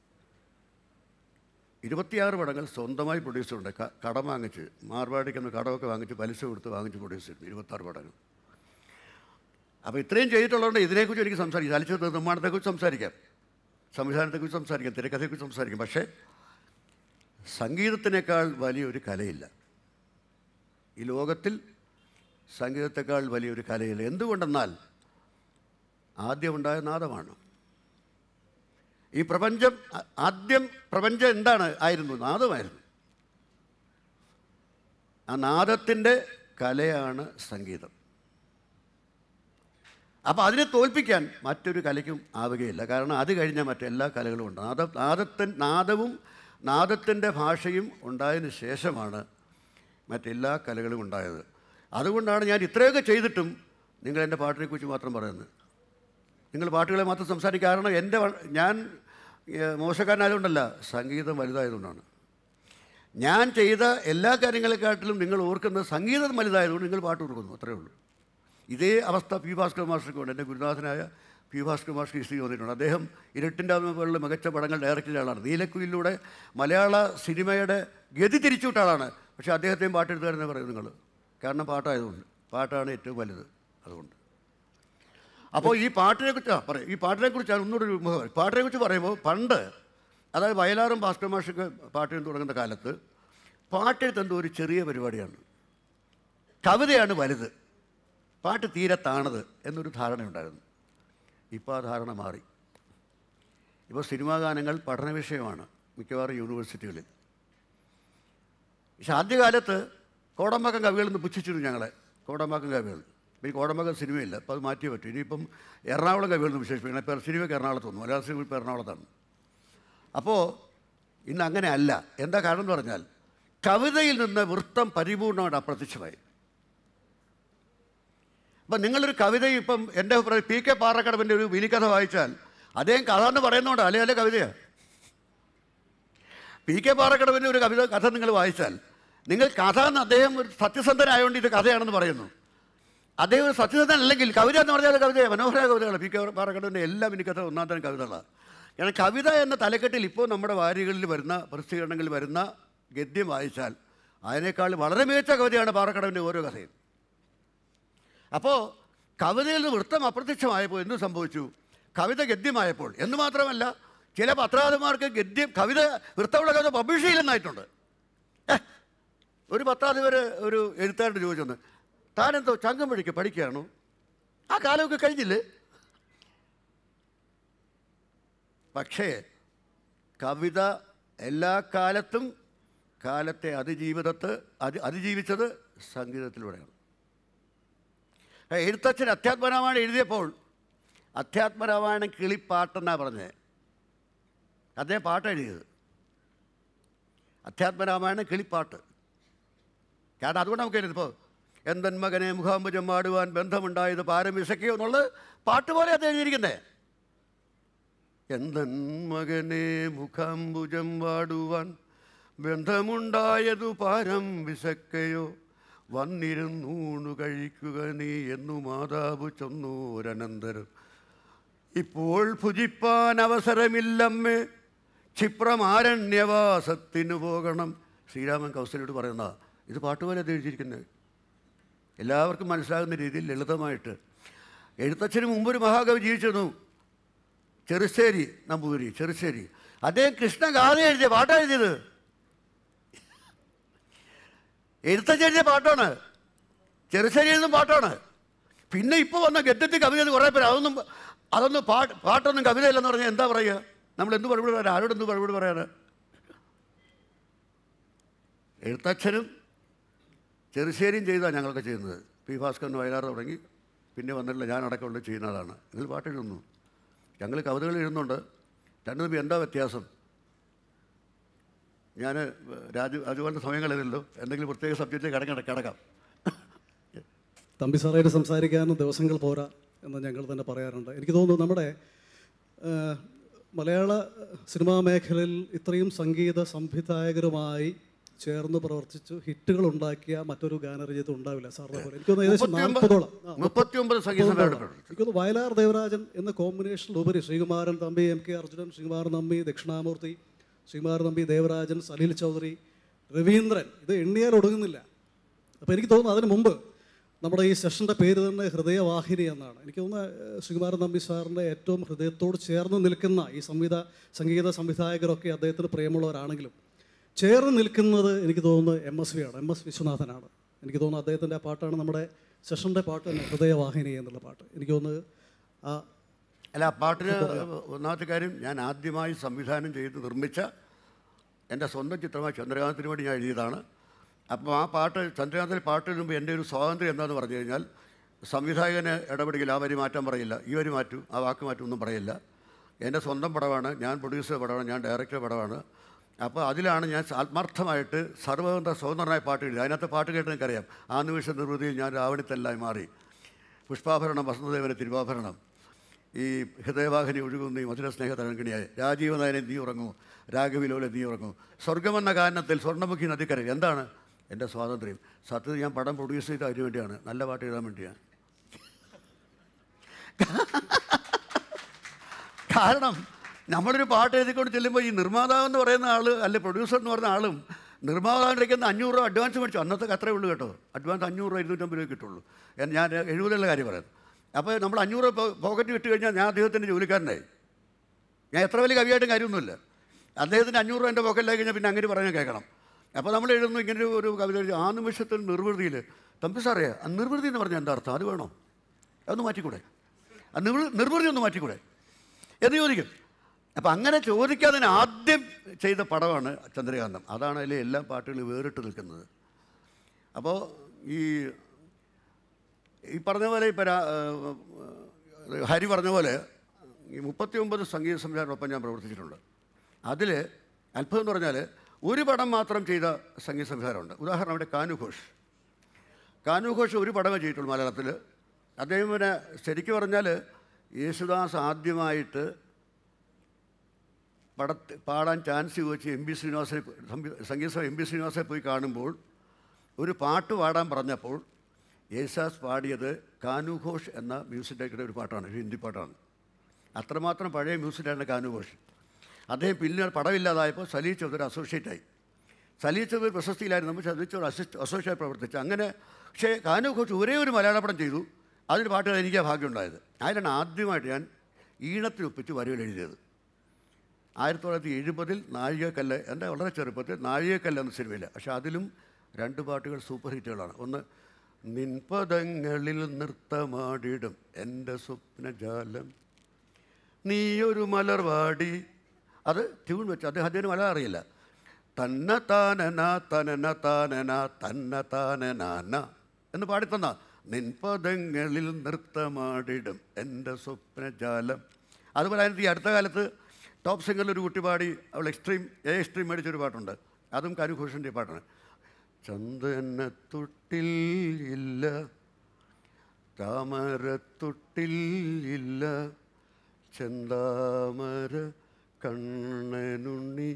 S2: ഇരുപത്തിയാറ് പടങ്ങൾ സ്വന്തമായി പ്രൊഡ്യൂസ് ചെയ്തിട്ടുണ്ട് ക- കടം വാങ്ങിച്ച് മാർവാടിക്കുന്ന കടമൊക്കെ വാങ്ങിച്ച് പലിശ കൊടുത്ത് വാങ്ങിച്ച് പ്രൊഡ്യൂസ് ചെയ്തിട്ടുണ്ട് ഇരുപത്താറ് പടങ്ങൾ അപ്പോൾ ഇത്രയും ചെയ്തിട്ടുള്ളതുകൊണ്ട് ഇതിനെക്കുറിച്ച് എനിക്ക് സംസാരിക്കാം ചലച്ചിത്ര നിർമ്മാണത്തെക്കുറിച്ച് സംസാരിക്കാം സംവിധാനത്തെക്കുറിച്ച് സംസാരിക്കാം തിരക്കഥയെക്കുറിച്ച് സംസാരിക്കാം പക്ഷേ സംഗീതത്തിനേക്കാൾ വലിയൊരു കലയില്ല ഈ ലോകത്തിൽ സംഗീതത്തെക്കാൾ വലിയൊരു കലയില്ല എന്തുകൊണ്ടെന്നാൽ ആദ്യം ഉണ്ടായ നാദമാണ് ഈ പ്രപഞ്ചം ആ- ആദ്യം പ്രപഞ്ചം എന്താണ് ആയിരുന്നു നാദമായിരുന്നു ആ നാദത്തിൻ്റെ കലയാണ് സംഗീതം അപ്പോൾ അതിനെ തോൽപ്പിക്കാൻ മറ്റൊരു കലയ്ക്കും ആവുകയില്ല കാരണം അത് കഴിഞ്ഞാൽ മറ്റെല്ലാ കലകളും ഉണ്ട് നാദ നാദത്തിൻ നാദവും നാദത്തിൻ്റെ ഭാഷയും ഉണ്ടായതിന് ശേഷമാണ് മറ്റെല്ലാ കലകളും ഉണ്ടായത് അതുകൊണ്ടാണ് ഞാൻ ഇത്രയൊക്കെ ചെയ്തിട്ടും നിങ്ങൾ എൻ്റെ പാട്ടിനെക്കുറിച്ച് മാത്രം പറയുന്നത് നിങ്ങൾ പാട്ടുകളെ മാത്രം സംസാരിക്കുക കാരണം എൻ്റെ വ- ഞാൻ ഏഹ്, മോശക്കാരനായതുകൊണ്ടല്ല സംഗീതം വലുതായതുകൊണ്ടാണ് ഞാൻ ചെയ്ത എല്ലാ കാര്യങ്ങളെക്കാട്ടിലും നിങ്ങൾ ഓർക്കുന്നത് സംഗീതം വലുതായതുകൊണ്ട് നിങ്ങൾ പാട്ട് ഓർക്കുന്നു അത്രയേ ഉള്ളൂ ഇതേ അവസ്ഥ പി ഭാസ്കർ മാസ്റ്റർക്ക് ഉണ്ട് എൻ്റെ ഗുരുനാഥനായ പി ഭാസ്കർ മാസ്റ്റർ ഹിസ്റ്ററി വന്നിട്ടുണ്ട് അദ്ദേഹം ഇരട്ടിൻ്റെ പോലുള്ള മികച്ച പടങ്ങൾ ഡയറക്റ്റ് ചെയ്ത ആളാണ് നീലക്കുയിലൂടെ മലയാള സിനിമയുടെ ഗതി തിരിച്ചുവിട്ട ആളാണ് പക്ഷേ അദ്ദേഹത്തെയും പാട്ടെഴുത്തുകാരെന്ന് പറയും നിങ്ങൾ കാരണം പാട്ടായതുകൊണ്ട് പാട്ടാണ് ഏറ്റവും വലുത് അതുകൊണ്ട് അപ്പോൾ ഈ പാട്ടിനെ കുറിച്ച് ആ പറയും ഈ പാട്ടിനെ കുറിച്ചാണ് ഒന്നുകൂടി ഒരു മുഖം പാട്ടിനെ കുറിച്ച് പറയുമ്പോൾ പണ്ട് അതായത് വയലാറും ഭാസ്കർ മാഷൊക്കെ പാട്ടിന് തുടങ്ങുന്ന കാലത്ത് പാട്ടെഴുത്തെന്തോ ഒരു ചെറിയ പരിപാടിയാണ് കവിതയാണ് വലുത് പാട്ട് തീരെ താണത് എന്നൊരു ധാരണയുണ്ടായിരുന്നു ഇപ്പോൾ ആ ധാരണ മാറി ഇപ്പോൾ സിനിമാ ഗാനങ്ങൾ പഠന വിഷയമാണ് മിക്കവാറും യൂണിവേഴ്സിറ്റികളിൽ പക്ഷെ ആദ്യകാലത്ത് കോടമ്പാക്കം കവികളിൽ നിന്ന് പുച്ഛിച്ചിരുന്നു ഞങ്ങളെ കോടമ്പാക്കം കവികൾ ഇപ്പം ഈ കോടമ്പാക്കം സിനിമയില്ല അപ്പോൾ അത് മാറ്റിയേ പറ്റും ഇനിയിപ്പം എറണാകുളം കവികൾ നിന്ന് വിശേഷിപ്പിക്കണം ഇപ്പോൾ സിനിമയ്ക്ക് എറണാകുളത്ത് വന്നു മലയാള സിനിമ ഇപ്പോൾ എറണാകുളത്താണ് അപ്പോൾ ഇന്ന് അങ്ങനെ അല്ല എന്താ കാരണം എന്ന് പറഞ്ഞാൽ കവിതയിൽ നിന്ന് വൃത്തം പരിപൂർണമായിട്ട് അപ്രത്യക്ഷമായി അപ്പം നിങ്ങളൊരു കവിത ഇപ്പം എൻ്റെ അഭിപ്രായം പി കെ പാറക്കടവിൻ്റെ ഒരു വിലിക്കഥ വായിച്ചാൽ അദ്ദേഹം കഥ എന്ന് പറയുന്നതുകൊണ്ട് അല്ലേ അല്ലേ കവിതയാണ് പി കെ പാറക്കടവിൻ്റെ ഒരു കവിത കഥ നിങ്ങൾ വായിച്ചാൽ നിങ്ങൾ കഥ എന്ന് അദ്ദേഹം ഒരു സത്യസന്ധനായതുകൊണ്ട് ഇത് കഥയാണെന്ന് പറയുന്നു അദ്ദേഹം ഒരു സത്യസന്ധൻ അല്ലെങ്കിൽ കവിത എന്ന് പറഞ്ഞാൽ കവിതയാണ് മനോഹര കവിതകളാണ് പി കെ പാറക്കടവിൻ്റെ എല്ലാ മിനിക്കഥ ഒന്നാം തരം കവിതകളാണ് കാരണം കവിത എന്ന തലക്കെട്ടിൽ ഇപ്പോൾ നമ്മുടെ വാരികളിൽ വരുന്ന പ്രസിദ്ധീകരണങ്ങളിൽ വരുന്ന ഗദ്യം വായിച്ചാൽ അതിനേക്കാൾ വളരെ മികച്ച കവിതയാണ് പാറക്കടവിൻ്റെ ഓരോ കഥയും അപ്പോൾ കവിതയിൽ നിന്ന് വൃത്തം അപ്രത്യക്ഷമായപ്പോൾ എന്ത് സംഭവിച്ചു കവിത ഗദ്യമായപ്പോൾ എന്ന് മാത്രമല്ല ചില പത്രാധിപന്മാർക്ക് ഗദ്യം കവിത വൃത്തമുള്ള കവിത പബ്ലിഷ് ചെയ്യില്ലെന്നായിട്ടുണ്ട് ഏ, ഒരു പത്രാധിപർ ഒരു എഴുത്താണ്ട് ചോദിച്ചൊന്ന് താനെന്തോ ചങ്കം പിടിക്കുക പഠിക്കുകയാണോ ആ കാലമൊക്കെ കഴിഞ്ഞില്ലേ പക്ഷേ കവിത എല്ലാ കാലത്തും കാലത്തെ അതിജീവിതത്ത് അതി അതിജീവിച്ചത് സംഗീതത്തിലൂടെയാണ് എഴുത്തച്ഛൻ അധ്യാത്മരാമായണം എഴുതിയപ്പോൾ അധ്യാത്മരാമായണം കിളിപ്പാട്ടെന്നാണ് പറഞ്ഞത് അദ്ദേഹം പാട്ട് എഴുതിയത് അധ്യാത്മരാമായണം കിളിപ്പാട്ട് കാരണം അതുകൊണ്ട് നമുക്ക് എഴുതിപ്പോൾ എന്തൻ മകനെ മുഖാംബുജം പാടുവാൻ ബന്ധമുണ്ടായത് പാരം വിശക്കിയോ എന്നുള്ളത് പാട്ട് പോലെ അത് എഴുതിയിരിക്കുന്നത് എന്തൻ മകനെ മുഖാംബുജം പാടുവാൻ ബന്ധമുണ്ടായതു പാരം വിശക്കയോ വന്നിരുന്നൂണു കഴിക്കുക നീ എന്നു മാതാവ് ചൊന്നൂരനന്തരം ഇപ്പോൾ ഭുജിപ്പാൻ അവസരമില്ലമ്മേ ക്ഷിപ്രമാരണ്യവാസത്തിനു പോകണം ശ്രീരാമൻ കൗസല്യോട് പറയുന്ന ഇത് പാട്ടുപോലെ എഴുതിയിരിക്കുന്നത് എല്ലാവർക്കും മനസ്സിലാകുന്ന രീതിയിൽ ലളിതമായിട്ട് എഴുത്തച്ഛന് മുമ്പൊരു മഹാകവി ജീവിച്ചിരുന്നു ചെറുശ്ശേരി നമ്പൂതിരി ചെറുശ്ശേരി അദ്ദേഹം കൃഷ്ണഗാഥ എഴുതിയ പാട്ടാണ് എഴുതിയത് എഴുത്തച്ഛൻ എഴുതിയ പാട്ടാണ് ചെറുശ്ശേരി എഴുതുന്ന പാട്ടാണ് പിന്നെ ഇപ്പോൾ വന്ന ഗദ്യത്തിൽ കവിത എന്ന് കുറേ പേര് അതൊന്നും അതൊന്നും പാട്ട് പാട്ടൊന്നും കവിതയില്ലെന്ന് പറഞ്ഞാൽ എന്താ പറയുക നമ്മൾ എന്ത് മറുപടി പറയാൻ ആരോട് എന്ത് മറുപടി പറയാൻ എഴുത്തച്ഛനും ചെറുശ്ശേരിയും ചെയ്താണ് ഞങ്ങളൊക്കെ ചെയ്യുന്നത് പി ഭാസ്കറിന് വയലാർ തുടങ്ങി പിന്നെ വന്നിട്ടില്ല ഞാൻ അടക്കമുള്ള ചെയ്യുന്നതാണ് നിങ്ങൾ പാട്ട് എഴുതുന്നു ഞങ്ങൾ കവിതകൾ എഴുതുന്നുണ്ട് രണ്ടു തമ്മിൽ എന്താ വ്യത്യാസം ഞാൻ രാജു രാജുവാൻ്റെ സമയങ്ങളിലല്ലോ എന്തെങ്കിലും പ്രത്യേക സബ്ജക്റ്റിൽ കിടക്കണം കിടക്കാം
S1: തമ്പി സാറായിട്ട് സംസാരിക്കാൻ ദിവസങ്ങൾ പോരാ എന്ന് ഞങ്ങൾ തന്നെ പറയാറുണ്ട് എനിക്ക് തോന്നുന്നു നമ്മുടെ ആ, മലയാള സിനിമാ മേഖലയിൽ ഇത്രയും സംഗീത സംവിധായകരുമായി ചേർന്ന് പ്രവർത്തിച്ചു ഹിറ്റുകൾ ഉണ്ടാക്കിയ മറ്റൊരു ഗാനരചയിത ഉണ്ടാവില്ല സാറിനെ പോലെ എനിക്ക് തോന്നുന്നു ഏകദേശം നാൽപ്പതോളം ആ,
S2: മുപ്പത്തി ഒമ്പത് സംഗീത സംഘടന
S1: എനിക്കൊന്ന് വയലാർ ദേവരാജൻ എന്ന കോമ്പിനേഷനിലുപരി ശ്രീകുമാരൻ തമ്പി എം കെ അർജുനൻ ശ്രീകുമാരൻ തമ്പി ദക്ഷിണാമൂർത്തി ശ്രീകുമാരൻ തമ്പി ദേവരാജൻ സലീൽ ചൗധരി രവീന്ദ്രൻ ഇത് എണ്ണിയാൽ ഒടുങ്ങുന്നില്ല അപ്പോൾ എനിക്ക് തോന്നുന്നു അതിന് മുമ്പ് നമ്മുടെ ഈ സെഷൻ്റെ പേര് തന്നെ ഹൃദയവാഹിനി എന്നാണ് എനിക്ക് തോന്നുന്നത് ഏഹ്, ശ്രീകുമാരൻ തമ്പി സാറിൻ്റെ ഏറ്റവും ഹൃദയത്തോട് ചേർന്ന് നിൽക്കുന്ന ഈ സംവിധ സംഗീത സംവിധായകരൊക്കെ അദ്ദേഹത്തിന് പ്രിയമുള്ളവരാണെങ്കിലും ചേർന്ന് നിൽക്കുന്നത് എനിക്ക് തോന്നുന്നത് എം എസ് വി ആണ് എം എസ് വിശ്വനാഥനാണ് എനിക്ക് തോന്നുന്നു അദ്ദേഹത്തിൻ്റെ ആ പാട്ടാണ് നമ്മുടെ സെഷൻ്റെ പാട്ട് തന്നെ ഹൃദയവാഹിനി എന്നുള്ള പാട്ട് എനിക്ക് തോന്നുന്നത് ആ
S2: അല്ല ആ പാട്ടിന് ഒന്നാമത്തെ കാര്യം ഞാൻ ആദ്യമായി സംവിധാനം ചെയ്ത് നിർമ്മിച്ച എൻ്റെ സ്വന്തം ചിത്രമായ ചന്ദ്രകാന്തത്തിന് വേണ്ടി ഞാൻ എഴുതിയതാണ് അപ്പോൾ ആ പാട്ട് ചന്ദ്രകാന്തിൽ പാട്ട് എഴുതുമ്പോൾ എൻ്റെ ഒരു സ്വാതന്ത്ര്യം എന്താണെന്ന് പറഞ്ഞു കഴിഞ്ഞാൽ സംവിധായകന് ഇടപെടില്ല ആ വരി മാറ്റാൻ പറയില്ല ഈ വരി മാറ്റൂ ആ വാക്ക് മാറ്റൂ ഒന്നും പറയില്ല എൻ്റെ സ്വന്തം പടമാണ് ഞാൻ പ്രൊഡ്യൂസർ പടമാണ് ഞാൻ ഡയറക്ടർ പടമാണ് അപ്പോൾ അതിലാണ് ഞാൻ ആത്മാർത്ഥമായിട്ട് സർവ്വതന്ത്ര സ്വതന്ത്രനായ പാട്ട് എഴുതി അതിനകത്ത് പാട്ട് കേട്ട് എനിക്കറിയാം ആ നിമിഷ നിർവൃതിയിൽ ഞാൻ രാവണിത്തല്ലായി മാറി പുഷ്പാഭരണം വസന്തദേവന് തിരുവാഭരണം ഈ ഹൃദയവാഹിനി ഒഴുകുന്ന ഈ മധുര സ്നേഹ തരങ്കിണിയായി രാജീവനായനെ നീ ഉറങ്ങൂ രാഘവിലോലെ നീ ഉറങ്ങൂ സ്വർഗമെന്ന കാരണത്തിൽ സ്വർണ്ണമുഖി നദിക്കരയിൽ എന്താണ് എൻ്റെ സ്വാതന്ത്ര്യം സത്യത്തിൽ ഞാൻ പടം പ്രൊഡ്യൂസ് ചെയ്ത അതിനു വേണ്ടിയാണ് നല്ല പാട്ട് എഴുതാൻ വേണ്ടിയാണ് കാരണം നമ്മളൊരു പാട്ട് എഴുതിക്കൊണ്ട് ചെല്ലുമ്പോൾ ഈ നിർമ്മാതാവ് എന്ന് പറയുന്ന ആൾ അല്ലെ പ്രൊഡ്യൂസർ എന്ന് പറയുന്ന ആളും നിർമ്മാതാവിൻ്റെ അടുക്കൽ നിന്ന് അഞ്ഞൂറ് രൂപ അഡ്വാൻസ് മേടിച്ചു അന്നത്തെ അത്രേ ഉള്ളൂ കേട്ടോ അഡ്വാൻസ് അഞ്ഞൂറ് രൂപ ഇരുന്നൂറ്റമ്പത് രൂപ കിട്ടുള്ളൂ എന്ന് ഞാൻ എഴുപതുള്ള കാര്യം പറയുന്നത് അപ്പോൾ നമ്മൾ അഞ്ഞൂറ് രൂപ പോക്കറ്റ് വിട്ട് കഴിഞ്ഞാൽ ഞാൻ അദ്ദേഹത്തിൻ്റെ ജോലിക്കാരനായി ഞാൻ എത്ര വലിയ കവിയായിട്ടും കാര്യമൊന്നുമില്ല അദ്ദേഹത്തിൻ്റെ അഞ്ഞൂറ് രൂപ എൻ്റെ പോക്കറ്റിലായി കഴിഞ്ഞാൽ പിന്നെ അങ്ങനെ പറഞ്ഞാൽ കേൾക്കണം അപ്പോൾ നമ്മൾ എഴുതുന്നു ഇങ്ങനെ ഒരു- ഒരു കവിത എഴുതി ആ നിമിഷത്തിൽ നിർവൃതിയിൽ തമ്പി സാറേ ആ നിർവൃതി എന്ന് പറഞ്ഞാൽ എന്താ അർത്ഥം അത് വേണോ അതൊന്ന് മാറ്റിക്കൂടെ ആ നിവൃ നിർവൃതി ഒന്ന് മാറ്റിക്കൂടെ എന്ന് ചോദിക്കും അപ്പം അങ്ങനെ ചോദിക്കാതെ തന്നെ ആദ്യം ചെയ്ത പടമാണ് ചന്ദ്രകാന്തം അതാണ് അതിലെ എല്ലാ പാട്ടുകളും വേറിട്ട് നിൽക്കുന്നത് അപ്പോൾ ഈ ഈ പറഞ്ഞ പോലെ ഇപ്പം രാ- ഏഹ് ഹരി പറഞ്ഞ പോലെ ഈ മുപ്പത്തി ഒമ്പത് സംഗീത സംവിധാനമൊപ്പം ഞാൻ പ്രവർത്തിച്ചിട്ടുണ്ട് അതിൽ അത്ഭുതം എന്ന് പറഞ്ഞാൽ ഒരു പടം മാത്രം ചെയ്ത സംഗീത സംവിധാനമുണ്ട് ഉദാഹരണം അവിടെ കാനുഘോഷ് കാനുഘോഷ് ഒരു പടമേ ചെയ്തിട്ടുള്ളൂ മലയാളത്തിൽ അദ്ദേഹം പിന്നെ ശരിക്കും പറഞ്ഞാൽ യേശുദാസ് ആദ്യമായിട്ട് പട പാടാൻ ചാൻസ് ചോദിച്ച് എം ബി ശ്രീനിവാസനെ സംവി- സംഗീത സഭ എം ബി ശ്രീനിവാസനെ പോയി കാണുമ്പോൾ ഒരു പാട്ട് പാടാൻ പറഞ്ഞപ്പോൾ യേശുദാസ് പാടിയത് കാനുഘോഷ് എന്ന മ്യൂസിക് ഡയറക്ടറുടെ ഒരു പാട്ടാണ് ഒരു ഹിന്ദി പാട്ടാണ് അത്രമാത്രം പഴയ മ്യൂസിക് ഡയറക്ടർ കാനുഘോഷ് അദ്ദേഹം പിന്നെ പടമില്ലാതായപ്പോൾ സലീ ചൗധരി അസോസിയേറ്റായി സലീ ചൗധരി പ്രശസ്തിയിലായിരുന്നു പക്ഷേ സലീ ചൗധരി അസിസ്റ്റ് അസോസിയേറ്റ് പ്രവർത്തിച്ചു അങ്ങനെ പക്ഷേ കാനുഘോഷ് ഒരേ ഒരു മലയാള പടം ചെയ്തു അതിന് പാട്ടുകൾ എനിക്ക് ഭാഗ്യമുണ്ടായത് അതിലാണ് ആദ്യമായിട്ട് ഞാൻ ഈണത്തിനൊപ്പിച്ച് വരികൾ എഴുതിയത് ആയിരത്തി തൊള്ളായിരത്തി എഴുപതിൽ നാഴികക്കല്ല് എൻ്റെ വളരെ ചെറുപ്പത്തിൽ നാഴികക്കല്ല് എന്ന സിനിമയില്ല പക്ഷെ അതിലും രണ്ട് പാട്ടുകൾ സൂപ്പർ ഹിറ്റുകളാണ് ഒന്ന് നിൻപദങ്ങളിൽ നൃത്തമാടിടും എൻ്റെ സ്വപ്നജാലം നീയൊരു മലർവാടി അത് ട്യൂൺ വെച്ച് അദ്ദേഹം അദ്ദേഹത്തിന് മലയാളം അറിയില്ല തന്ന താനന തനന താനന തന്ന താനനാന എന്ന് പാടിത്തന്ന നിൻപദങ്ങളിൽ നൃത്തമാടിടും എൻ്റെ സ്വപ്നജാലം അതുപോലെ അതിനകത്ത് ഈ അടുത്ത കാലത്ത് ടോപ്പ് സിംഗറിൽ ഒരു കുട്ടി പാടി അവൾ എക്സ്ട്രീം എ എക്സ്ട്രീം മേടിച്ചൊരു പാട്ടുണ്ട് അതും കരുഘോഷിൻ്റെ പാട്ടാണ് ചന്ദനത്തൊട്ടിൽ ഇല്ല താമരത്തൊട്ടിൽ ഇല്ല ചെന്താമര കണ്ണനുണ്ണി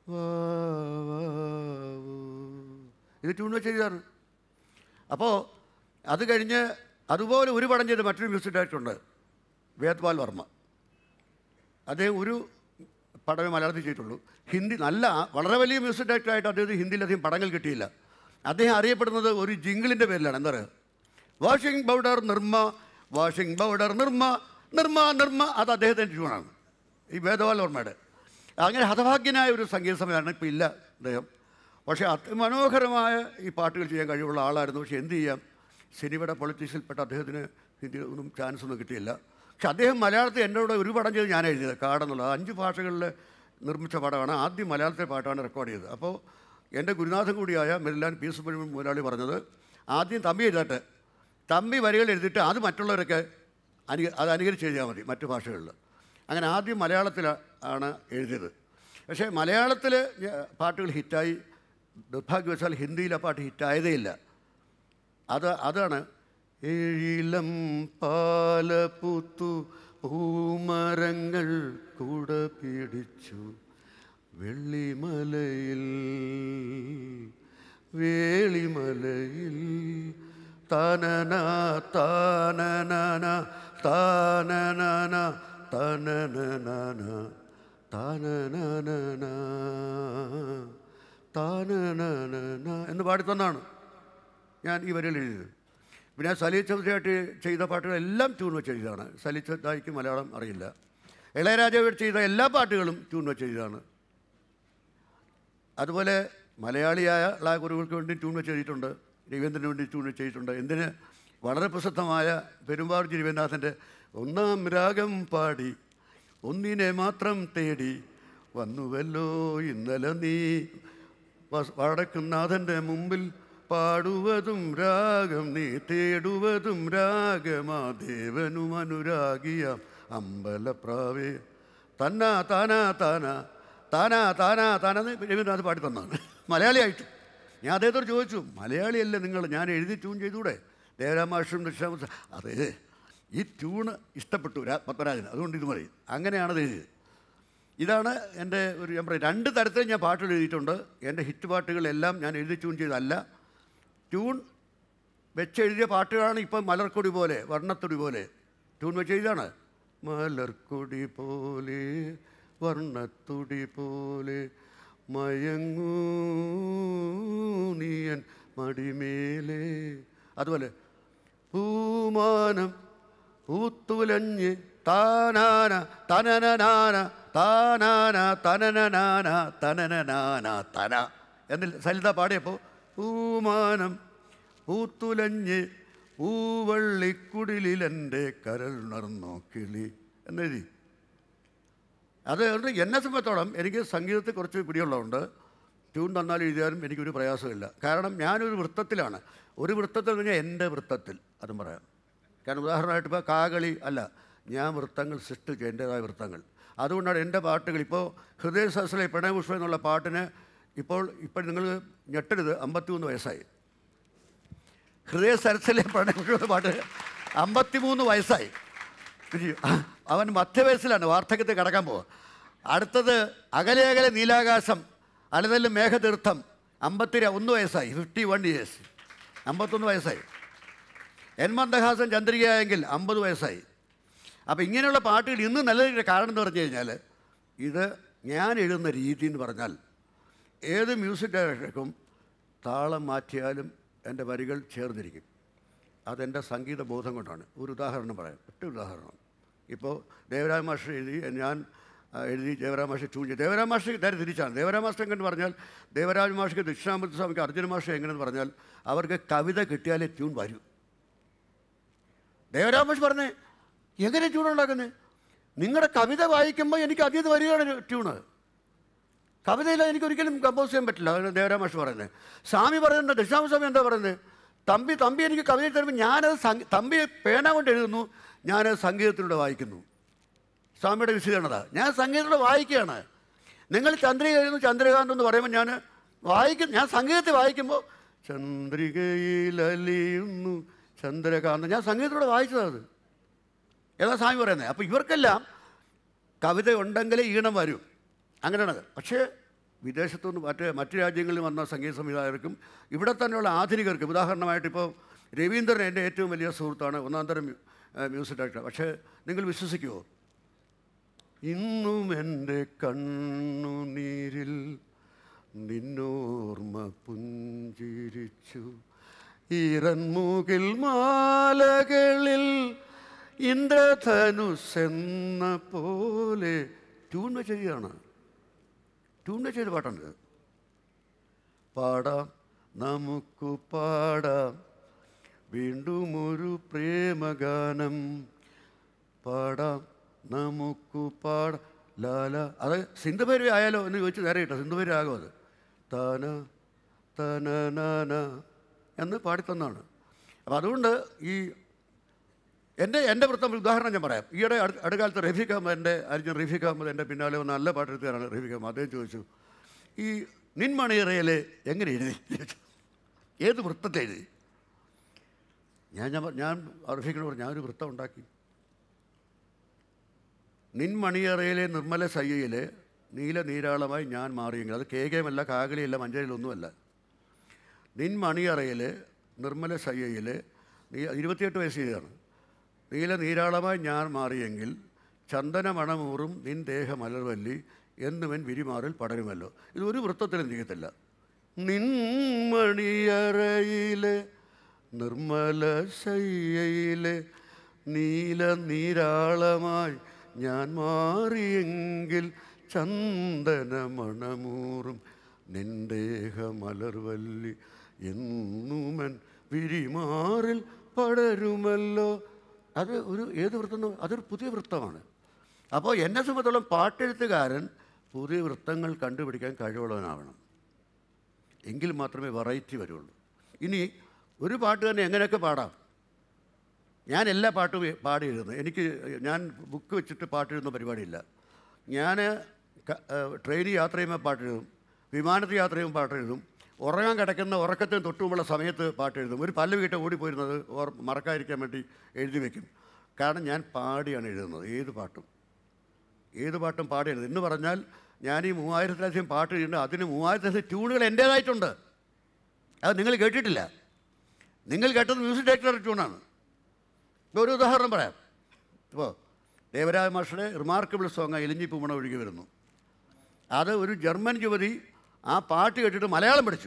S2: വാവൂ ഇത് ട്യൂൺ വെച്ച് എഴുതാറ് അപ്പോൾ അത് കഴിഞ്ഞ് അതുപോലെ ഒരു പടം ചെയ്ത മറ്റൊരു മ്യൂസിക് ഡയറക്ടറുണ്ട് വേദ്പാൽ വർമ്മ അദ്ദേഹം ഒരു പടമേ മലയാളത്തിൽ ചെയ്തിട്ടുള്ളൂ ഹിന്ദി നല്ല വളരെ വലിയ മ്യൂസിക് ഡയറക്ടറായിട്ട് അദ്ദേഹത്തിന് ഹിന്ദിയിൽ അധികം പടങ്ങൾ കിട്ടിയില്ല അദ്ദേഹം അറിയപ്പെടുന്നത് ഒരു ജിങ്കിളിൻ്റെ പേരിലാണ് എന്താ പറയുക washing powder Nirma washing powder Nirma Nirma Nirma അത് അദ്ദേഹത്തിൻ്റെ ട്യൂണാണ് ഈ വേദവാൽ വർമ്മയുടെ അങ്ങനെ ഹതഭാഗ്യനായ ഒരു സംഗീത സംവിധാനം ഇപ്പം ഇല്ല അദ്ദേഹം പക്ഷേ അതിമനോഹരമായ ഈ പാട്ടുകൾ ചെയ്യാൻ കഴിവുള്ള ആളായിരുന്നു പക്ഷേ എന്ത് ചെയ്യാം സിനിമയുടെ പൊളിറ്റീഷ്യൽപ്പെട്ട അദ്ദേഹത്തിന് ഹിന്ദി ഒന്നും ചാൻസ് ഒന്നും കിട്ടിയില്ല പക്ഷെ അദ്ദേഹം മലയാളത്തിൽ എന്നോട് ഒരു പടം ചെയ്ത് ഞാൻ എഴുതിയത് കാടെന്നുള്ളത് അഞ്ച് ഭാഷകളിൽ നിർമ്മിച്ച പടമാണ് ആദ്യം മലയാളത്തിലെ പാട്ടാണ് റെക്കോർഡ് ചെയ്തത് അപ്പോൾ എൻ്റെ ഗുരുനാഥൻ കൂടിയായ മെല്ലാൻ പി സുബ്രഹ്മണ്യം മുതലാളി പറഞ്ഞത് ആദ്യം തമ്പി എഴുതട്ടെ തമ്പി വരികൾ എഴുതിയിട്ട് അത് മറ്റുള്ളവരൊക്കെ അനു അത് അനുകരിച്ച് എഴുതിയാൽ മതി മറ്റു ഭാഷകളിൽ അങ്ങനെ ആദ്യം മലയാളത്തിൽ ആണ് എഴുതിയത് പക്ഷേ മലയാളത്തിൽ പാട്ടുകൾ ഹിറ്റായി ദുർഭാഗ്യവശാൽ ഹിന്ദിയിൽ ആ പാട്ട് ഹിറ്റായതേ ഇല്ല അത് അതാണ് എഴിലം പാലപുത്തു പൂമരങ്ങൾ കൂട പിടിച്ചു വെള്ളിമലയിൽ വേളിമലയിൽ തനന താനന താനന തനന താനന താനന എന്ന് പാടിത്തന്നാണ് ഞാൻ ഈ വരികൾ എഴുതിയത് പിന്നെ ഞാൻ സലീൽ ചൗധരിയായിട്ട് ചെയ്ത പാട്ടുകളെല്ലാം ട്യൂൺ വെച്ച് എഴുതിയതാണ് സലീൽ ചൗധരിക്ക് മലയാളം അറിയില്ല ഇളയരാജ ചെയ്ത എല്ലാ പാട്ടുകളും ട്യൂൺ വെച്ച് എഴുതിയതാണ് അതുപോലെ മലയാളിയായ ഉള്ള കുരുകൾക്ക് വേണ്ടി ട്യൂൺ വെച്ച് എഴുതിയിട്ടുണ്ട് രവീന്ദ്രന് വേണ്ടി ട്യൂൺ ചെയ്തിട്ടുണ്ട് എന്തിന് വളരെ പ്രസിദ്ധമായ പെരുമ്പാവൂർ രവീന്ദ്രനാഥൻ്റെ ഒന്നാം രാഗം പാടി ഒന്നിനെ മാത്രം തേടി വന്നുവല്ലോ ഇന്നലെ നീ വസ്- വടക്കുന്നാഥൻ്റെ മുമ്പിൽ പാടുവതും രാഗം നീ തേടുവതും രാഗമാ ദേവനും അനുരാഗിയാം അമ്പലപ്രാവേ തന്നാ താനാ താനാ താനാ താനാ താനെന്ന് രവീന്ദ്രനാഥ് പാടി തന്നാണ് മലയാളിയായിട്ട് ഞാൻ അദ്ദേഹത്തോട് ചോദിച്ചു മലയാളിയല്ലേ നിങ്ങൾ ഞാൻ എഴുതി ട്യൂൺ ചെയ്തൂടെ ദേവരാമാഷും ദക്ഷിണാമ അതെ ഈ ട്യൂണ് ഇഷ്ടപ്പെട്ടു രാ- പത്മരാജന് അതുകൊണ്ട് ഇത് മതി അങ്ങനെയാണത് എഴുതിയത് ഇതാണ് എൻ്റെ ഒരു ഞാൻ പറയും രണ്ട് തരത്തിൽ ഞാൻ പാട്ടുകൾ എഴുതിയിട്ടുണ്ട് എൻ്റെ ഹിറ്റ് പാട്ടുകളെല്ലാം ഞാൻ എഴുതി ട്യൂൺ ചെയ്തതല്ല ട്യൂൺ വെച്ചെഴുതിയ പാട്ടുകളാണ് ഇപ്പം മലർക്കൊടി പോലെ വർണ്ണത്തൊടി പോലെ ട്യൂൺ വെച്ച് എഴുതിയാണ് മലർക്കൊടി പോലെ വർണ്ണത്തുടി പോലെ മയങ്ങൂ നീയൻ മടിമേലെ അതുപോലെ പൂമാനം പൂത്തുലഞ്ഞ് താനാന തനനനാന താനാന തനനനാന തനനനാന തന എന്നിൽ സലിത പാടിയപ്പോൾ പൂമാനം പൂത്തുലഞ്ഞ് പൂവള്ളിക്കുടിലെൻ്റെ കരളുണർന്നോ കിളി എന്നെഴുതി അത് കൊണ്ട് എന്നെ സംബന്ധിച്ചോളം എനിക്ക് സംഗീതത്തിൽ കുറച്ച് പിടിയുള്ളതുകൊണ്ട് ട്യൂൺ തന്നാൽ എഴുതിയാലും എനിക്കൊരു പ്രയാസമില്ല കാരണം ഞാനൊരു വൃത്തത്തിലാണ് ഒരു വൃത്തത്തിൽ എന്ന് പറഞ്ഞാൽ എൻ്റെ വൃത്തത്തിൽ അതും പറയാം കാരണം ഉദാഹരണമായിട്ട് ഇപ്പോൾ കാകളി അല്ല ഞാൻ വൃത്തങ്ങൾ സൃഷ്ടിച്ചു എൻ്റേതായ വൃത്തങ്ങൾ അതുകൊണ്ടാണ് എൻ്റെ പാട്ടുകൾ ഇപ്പോൾ ഹൃദയ സഹസിലെ പ്രണയപുഷ്പം എന്നുള്ള പാട്ടിന് ഇപ്പോൾ ഇപ്പോൾ നിങ്ങൾ ഞെട്ടരുത് അമ്പത്തിമൂന്ന് വയസ്സായി ഹൃദയ സരസിലെ പ്രണയപുഷ്പ പാട്ട് അമ്പത്തിമൂന്ന് വയസ്സായി ഇനി അവൻ മധ്യവയസ്സിലാണ് വാർദ്ധക്യത്തിൽ കടക്കാൻ പോവുക അടുത്തത് അകലെ അകലെ നീലാകാശം അലതല്ല് മേഘതീർത്ഥം അമ്പത്തി ഒന്ന് വയസ്സായി ഫിഫ്റ്റി വൺ ഇയേഴ്സ് അമ്പത്തൊന്ന് വയസ്സായി എൻ മന്ദഹാസൻ ചന്ദ്രികയായെങ്കിൽ അമ്പത് വയസ്സായി അപ്പോൾ ഇങ്ങനെയുള്ള പാട്ടുകൾ ഇന്ന് നിലനിൽക്കുന്ന കാരണം എന്ന് പറഞ്ഞു കഴിഞ്ഞാൽ ഇത് ഞാൻ എഴുതുന്ന രീതി എന്ന് പറഞ്ഞാൽ ഏത് മ്യൂസിക് ഡയറക്ടർക്കും താളം മാറ്റിയാലും എൻ്റെ വരികൾ ചേർന്നിരിക്കും അതെൻ്റെ സംഗീത ബോധം കൊണ്ടാണ് ഒരു ഉദാഹരണം പറയാം ഒറ്റ ഉദാഹരണം ഇപ്പോൾ ദേവരാജ മാസ്റ്റർ എഴുതി ഞാൻ ആ, എഴുതി ദേവരാജ മാസ്റ്റർ ട്യൂൺ ചെയ്തു ദേവരാജ മാസ്റ്റർ നേരെ തിരിച്ചാണ് ദേവരാജ മാസ്റ്റർ എങ്ങനെ പറഞ്ഞാൽ ദേവരാജ മാസ്റ്റർക്ക് ദക്ഷിണാമൂർത്തി സ്വാമിക്ക് അർജുന മാസ്റ്റർ എങ്ങനെയെന്ന് പറഞ്ഞാൽ അവർക്ക് കവിത കിട്ടിയാലേ ട്യൂൺ വരൂ ദേവരാജ മാസ്റ്റർ പറഞ്ഞേ എങ്ങനെ ട്യൂൺ ഉണ്ടാക്കുന്നത് നിങ്ങളുടെ കവിത വായിക്കുമ്പോൾ എനിക്ക് അതീത് വരികയാണ് ട്യൂണ് കവിതയില്ല എനിക്ക് ഒരിക്കലും കമ്പോസ് ചെയ്യാൻ പറ്റില്ല അതാണ് ദേവരാജ മാഷ് പറയുന്നത് സ്വാമി പറയുന്നത് ദക്ഷിണാമ സ്വാമി എന്താ പറയുന്നത് തമ്പി തമ്പി എനിക്ക് കവിത തരുമ്പോൾ ഞാനത് സംഗ തമ്പി പേന കൊണ്ട് എഴുതുന്നു ഞാനത് സംഗീതത്തിലൂടെ വായിക്കുന്നു സ്വാമിയുടെ വിശദീകരണത ഞാൻ സംഗീതത്തിലൂടെ വായിക്കുകയാണ് നിങ്ങൾ ചന്ദ്രിക എഴുതുന്നു ചന്ദ്രകാന്ത് എന്ന് പറയുമ്പോൾ ഞാൻ വായിക്കും ഞാൻ സംഗീതത്തിൽ വായിക്കുമ്പോൾ ചന്ദ്രികയിൽ അലിയുന്നു ചന്ദ്രകാന്ത് ഞാൻ സംഗീതത്തിലൂടെ വായിച്ചതാണ് അത് ഏതാ സ്വാമി പറയുന്നത് അപ്പോൾ ഇവർക്കെല്ലാം കവിത ഉണ്ടെങ്കിലേ ഈണം വരൂ അങ്ങനെയാണത് പക്ഷേ വിദേശത്തുനിന്ന് മറ്റ് മറ്റ് രാജ്യങ്ങളിൽ വന്ന സംഗീത സംവിധായകർക്കും ഇവിടെ തന്നെയുള്ള ആധുനികർക്കും ഉദാഹരണമായിട്ട് ഇപ്പോൾ രവീന്ദ്രൻ എൻ്റെ ഏറ്റവും വലിയ സുഹൃത്താണ് ഒന്നാം തരം മ്യൂ- ഏഹ് മ്യൂസിക് ഡയറക്ടർ പക്ഷേ നിങ്ങൾ വിശ്വസിക്കുമോ ഇന്നും എൻ്റെ കണ്ണുനീരിൽ നിന്നോർമ്മ പുഞ്ചിരിച്ചു ഈറൻമൂകിൽ മാലകളിൽ ഇന്ദ്രധനുസെന്ന പോലെ ട്യൂൺ വെച്ചതാണ് ട്യൂൺ വെച്ചൊരു പാട്ടുണ്ട് പാടാം നമുക്ക് പാടാം വീണ്ടും ഒരു പ്രേമഗാനം പാടാം നമുക്ക് പാടാം ലാല അത് സിന്ധുഭൈരവി ആയാലോ എന്ന് ചോദിച്ച് നേരെ കിട്ടോ സിന്ധുഭൈരവി ആകും അത് താന തനനാന എന്ന് പാടിത്തന്നാണ് അപ്പോൾ അതുകൊണ്ട് ഈ എൻ്റെ എൻ്റെ വൃത്തം ഉദാഹരണം ഞാൻ പറയാം ഈയിടെ അടു അടുക്കാലത്ത് റഫീഖ് അഹമ്മദ് എൻ്റെ അർജുൻ റഫീഖ് അഹമ്മദ് എൻ്റെ പിന്നാലെ വന്ന നല്ല പാട്ടെഴുത്തുകാരാണ് റഫീഖ് അഹമ്മദ് അദ്ദേഹം ചോദിച്ചു ഈ നിൻമണിയറയിൽ എങ്ങനെ എഴുതി ചോദിച്ചു. ഏത് വൃത്തത്തെ എഴുതി ഞാൻ ഞാൻ പ- ഞാൻ റഫീഖിനോട് പറഞ്ഞു ഞാനൊരു വൃത്തം ഉണ്ടാക്കി നിൻമണിയറയിലെ നിർമ്മല ശയ്യയിലെ നീല നീരാളമായി ഞാൻ മാറിയെങ്കിൽ അത് കേകയമല്ല കാകലിയല്ല മഞ്ചേരിയിലൊന്നുമല്ല നിൻമണിയറയിലെ നിർമ്മല ശയ്യയിലെ നീ ഇരുപത്തിയെട്ട് വയസ്സ് ചെയ്താണ് നീല നീരാളമായി ഞാൻ മാറിയെങ്കിൽ ചന്ദനമണമൂറും നിൻ ദേഹമലർവല്ലി എന്നുവൻ വിരിമാറിൽ പടരുമല്ലോ ഇത് ഒരു വൃത്തത്തിലും ചെയ്യത്തില്ല നിൻമണിയറയിലെ നിർമ്മല ശയ്യയിലെ നീല നീരാളമായി ഞാൻ മാറിയെങ്കിൽ ചന്ദനമണമൂറും നിൻദേഹമലർവല്ലി എന്നുമൻ വിരിമാറിൽ പടരുമല്ലോ അത് ഒരു ഏത് വൃത്തം എന്ന് അതൊരു പുതിയ വൃത്തമാണ് അപ്പോൾ എന്നെ സംബന്ധിച്ചോളം പാട്ടെഴുത്തുകാരൻ പുതിയ വൃത്തങ്ങൾ കണ്ടുപിടിക്കാൻ കഴിവുള്ളവനാവണം എങ്കിൽ മാത്രമേ വെറൈറ്റി വരുള്ളൂ ഇനി ഒരു പാട്ട് തന്നെ എങ്ങനെയൊക്കെ പാടാം ഞാൻ എല്ലാ പാട്ടും പാടി എഴുതുന്നു എനിക്ക് ഞാൻ ബുക്ക് വെച്ചിട്ട് പാട്ട് എഴുതുന്ന പരിപാടിയില്ല ഞാൻ ട്രെയിനിൽ യാത്ര ചെയ്യുമ്പോൾ പാട്ട് എഴുതും വിമാനത്തിൽ യാത്ര ചെയ്യുമ്പോൾ പാട്ട് എഴുതും ഉറങ്ങാൻ കിടക്കുന്ന ഉറക്കത്തിന് തൊട്ടുമുള്ള സമയത്ത് പാട്ട് എഴുതും ഒരു പല്ല് വീട്ട ഓടിപ്പോയിരുന്നത് ഓർ മറക്കാതിരിക്കാൻ വേണ്ടി എഴുതി വെക്കും കാരണം ഞാൻ പാടിയാണ് എഴുതുന്നത് ഏത് പാട്ടും ഏത് പാട്ടും പാടിയത് എന്ന് പറഞ്ഞാൽ ഞാൻ ഈ മൂവായിരത്തിലധികം പാട്ട് എഴുതുന്നുണ്ട് അതിന് മൂവായിരത്തിലധികം ട്യൂണുകൾ എൻ്റേതായിട്ടുണ്ട് അത് നിങ്ങൾ കേട്ടിട്ടില്ല നിങ്ങൾ കേട്ടത് മ്യൂസിക് ഡയറക്ടറുടെ ട്യൂണാണ് ഇപ്പോൾ ഒരു ഉദാഹരണം പറയാം ഇപ്പോൾ ദേവരാജ മാഷയുടെ റിമാർക്കബിൾ സോങ് ഇലിഞ്ഞി പൂമണ ഒഴുകി വരുന്നു അത് ഒരു ജർമ്മൻ യുവതി ആ പാട്ട് കേട്ടിട്ട് മലയാളം പഠിച്ചു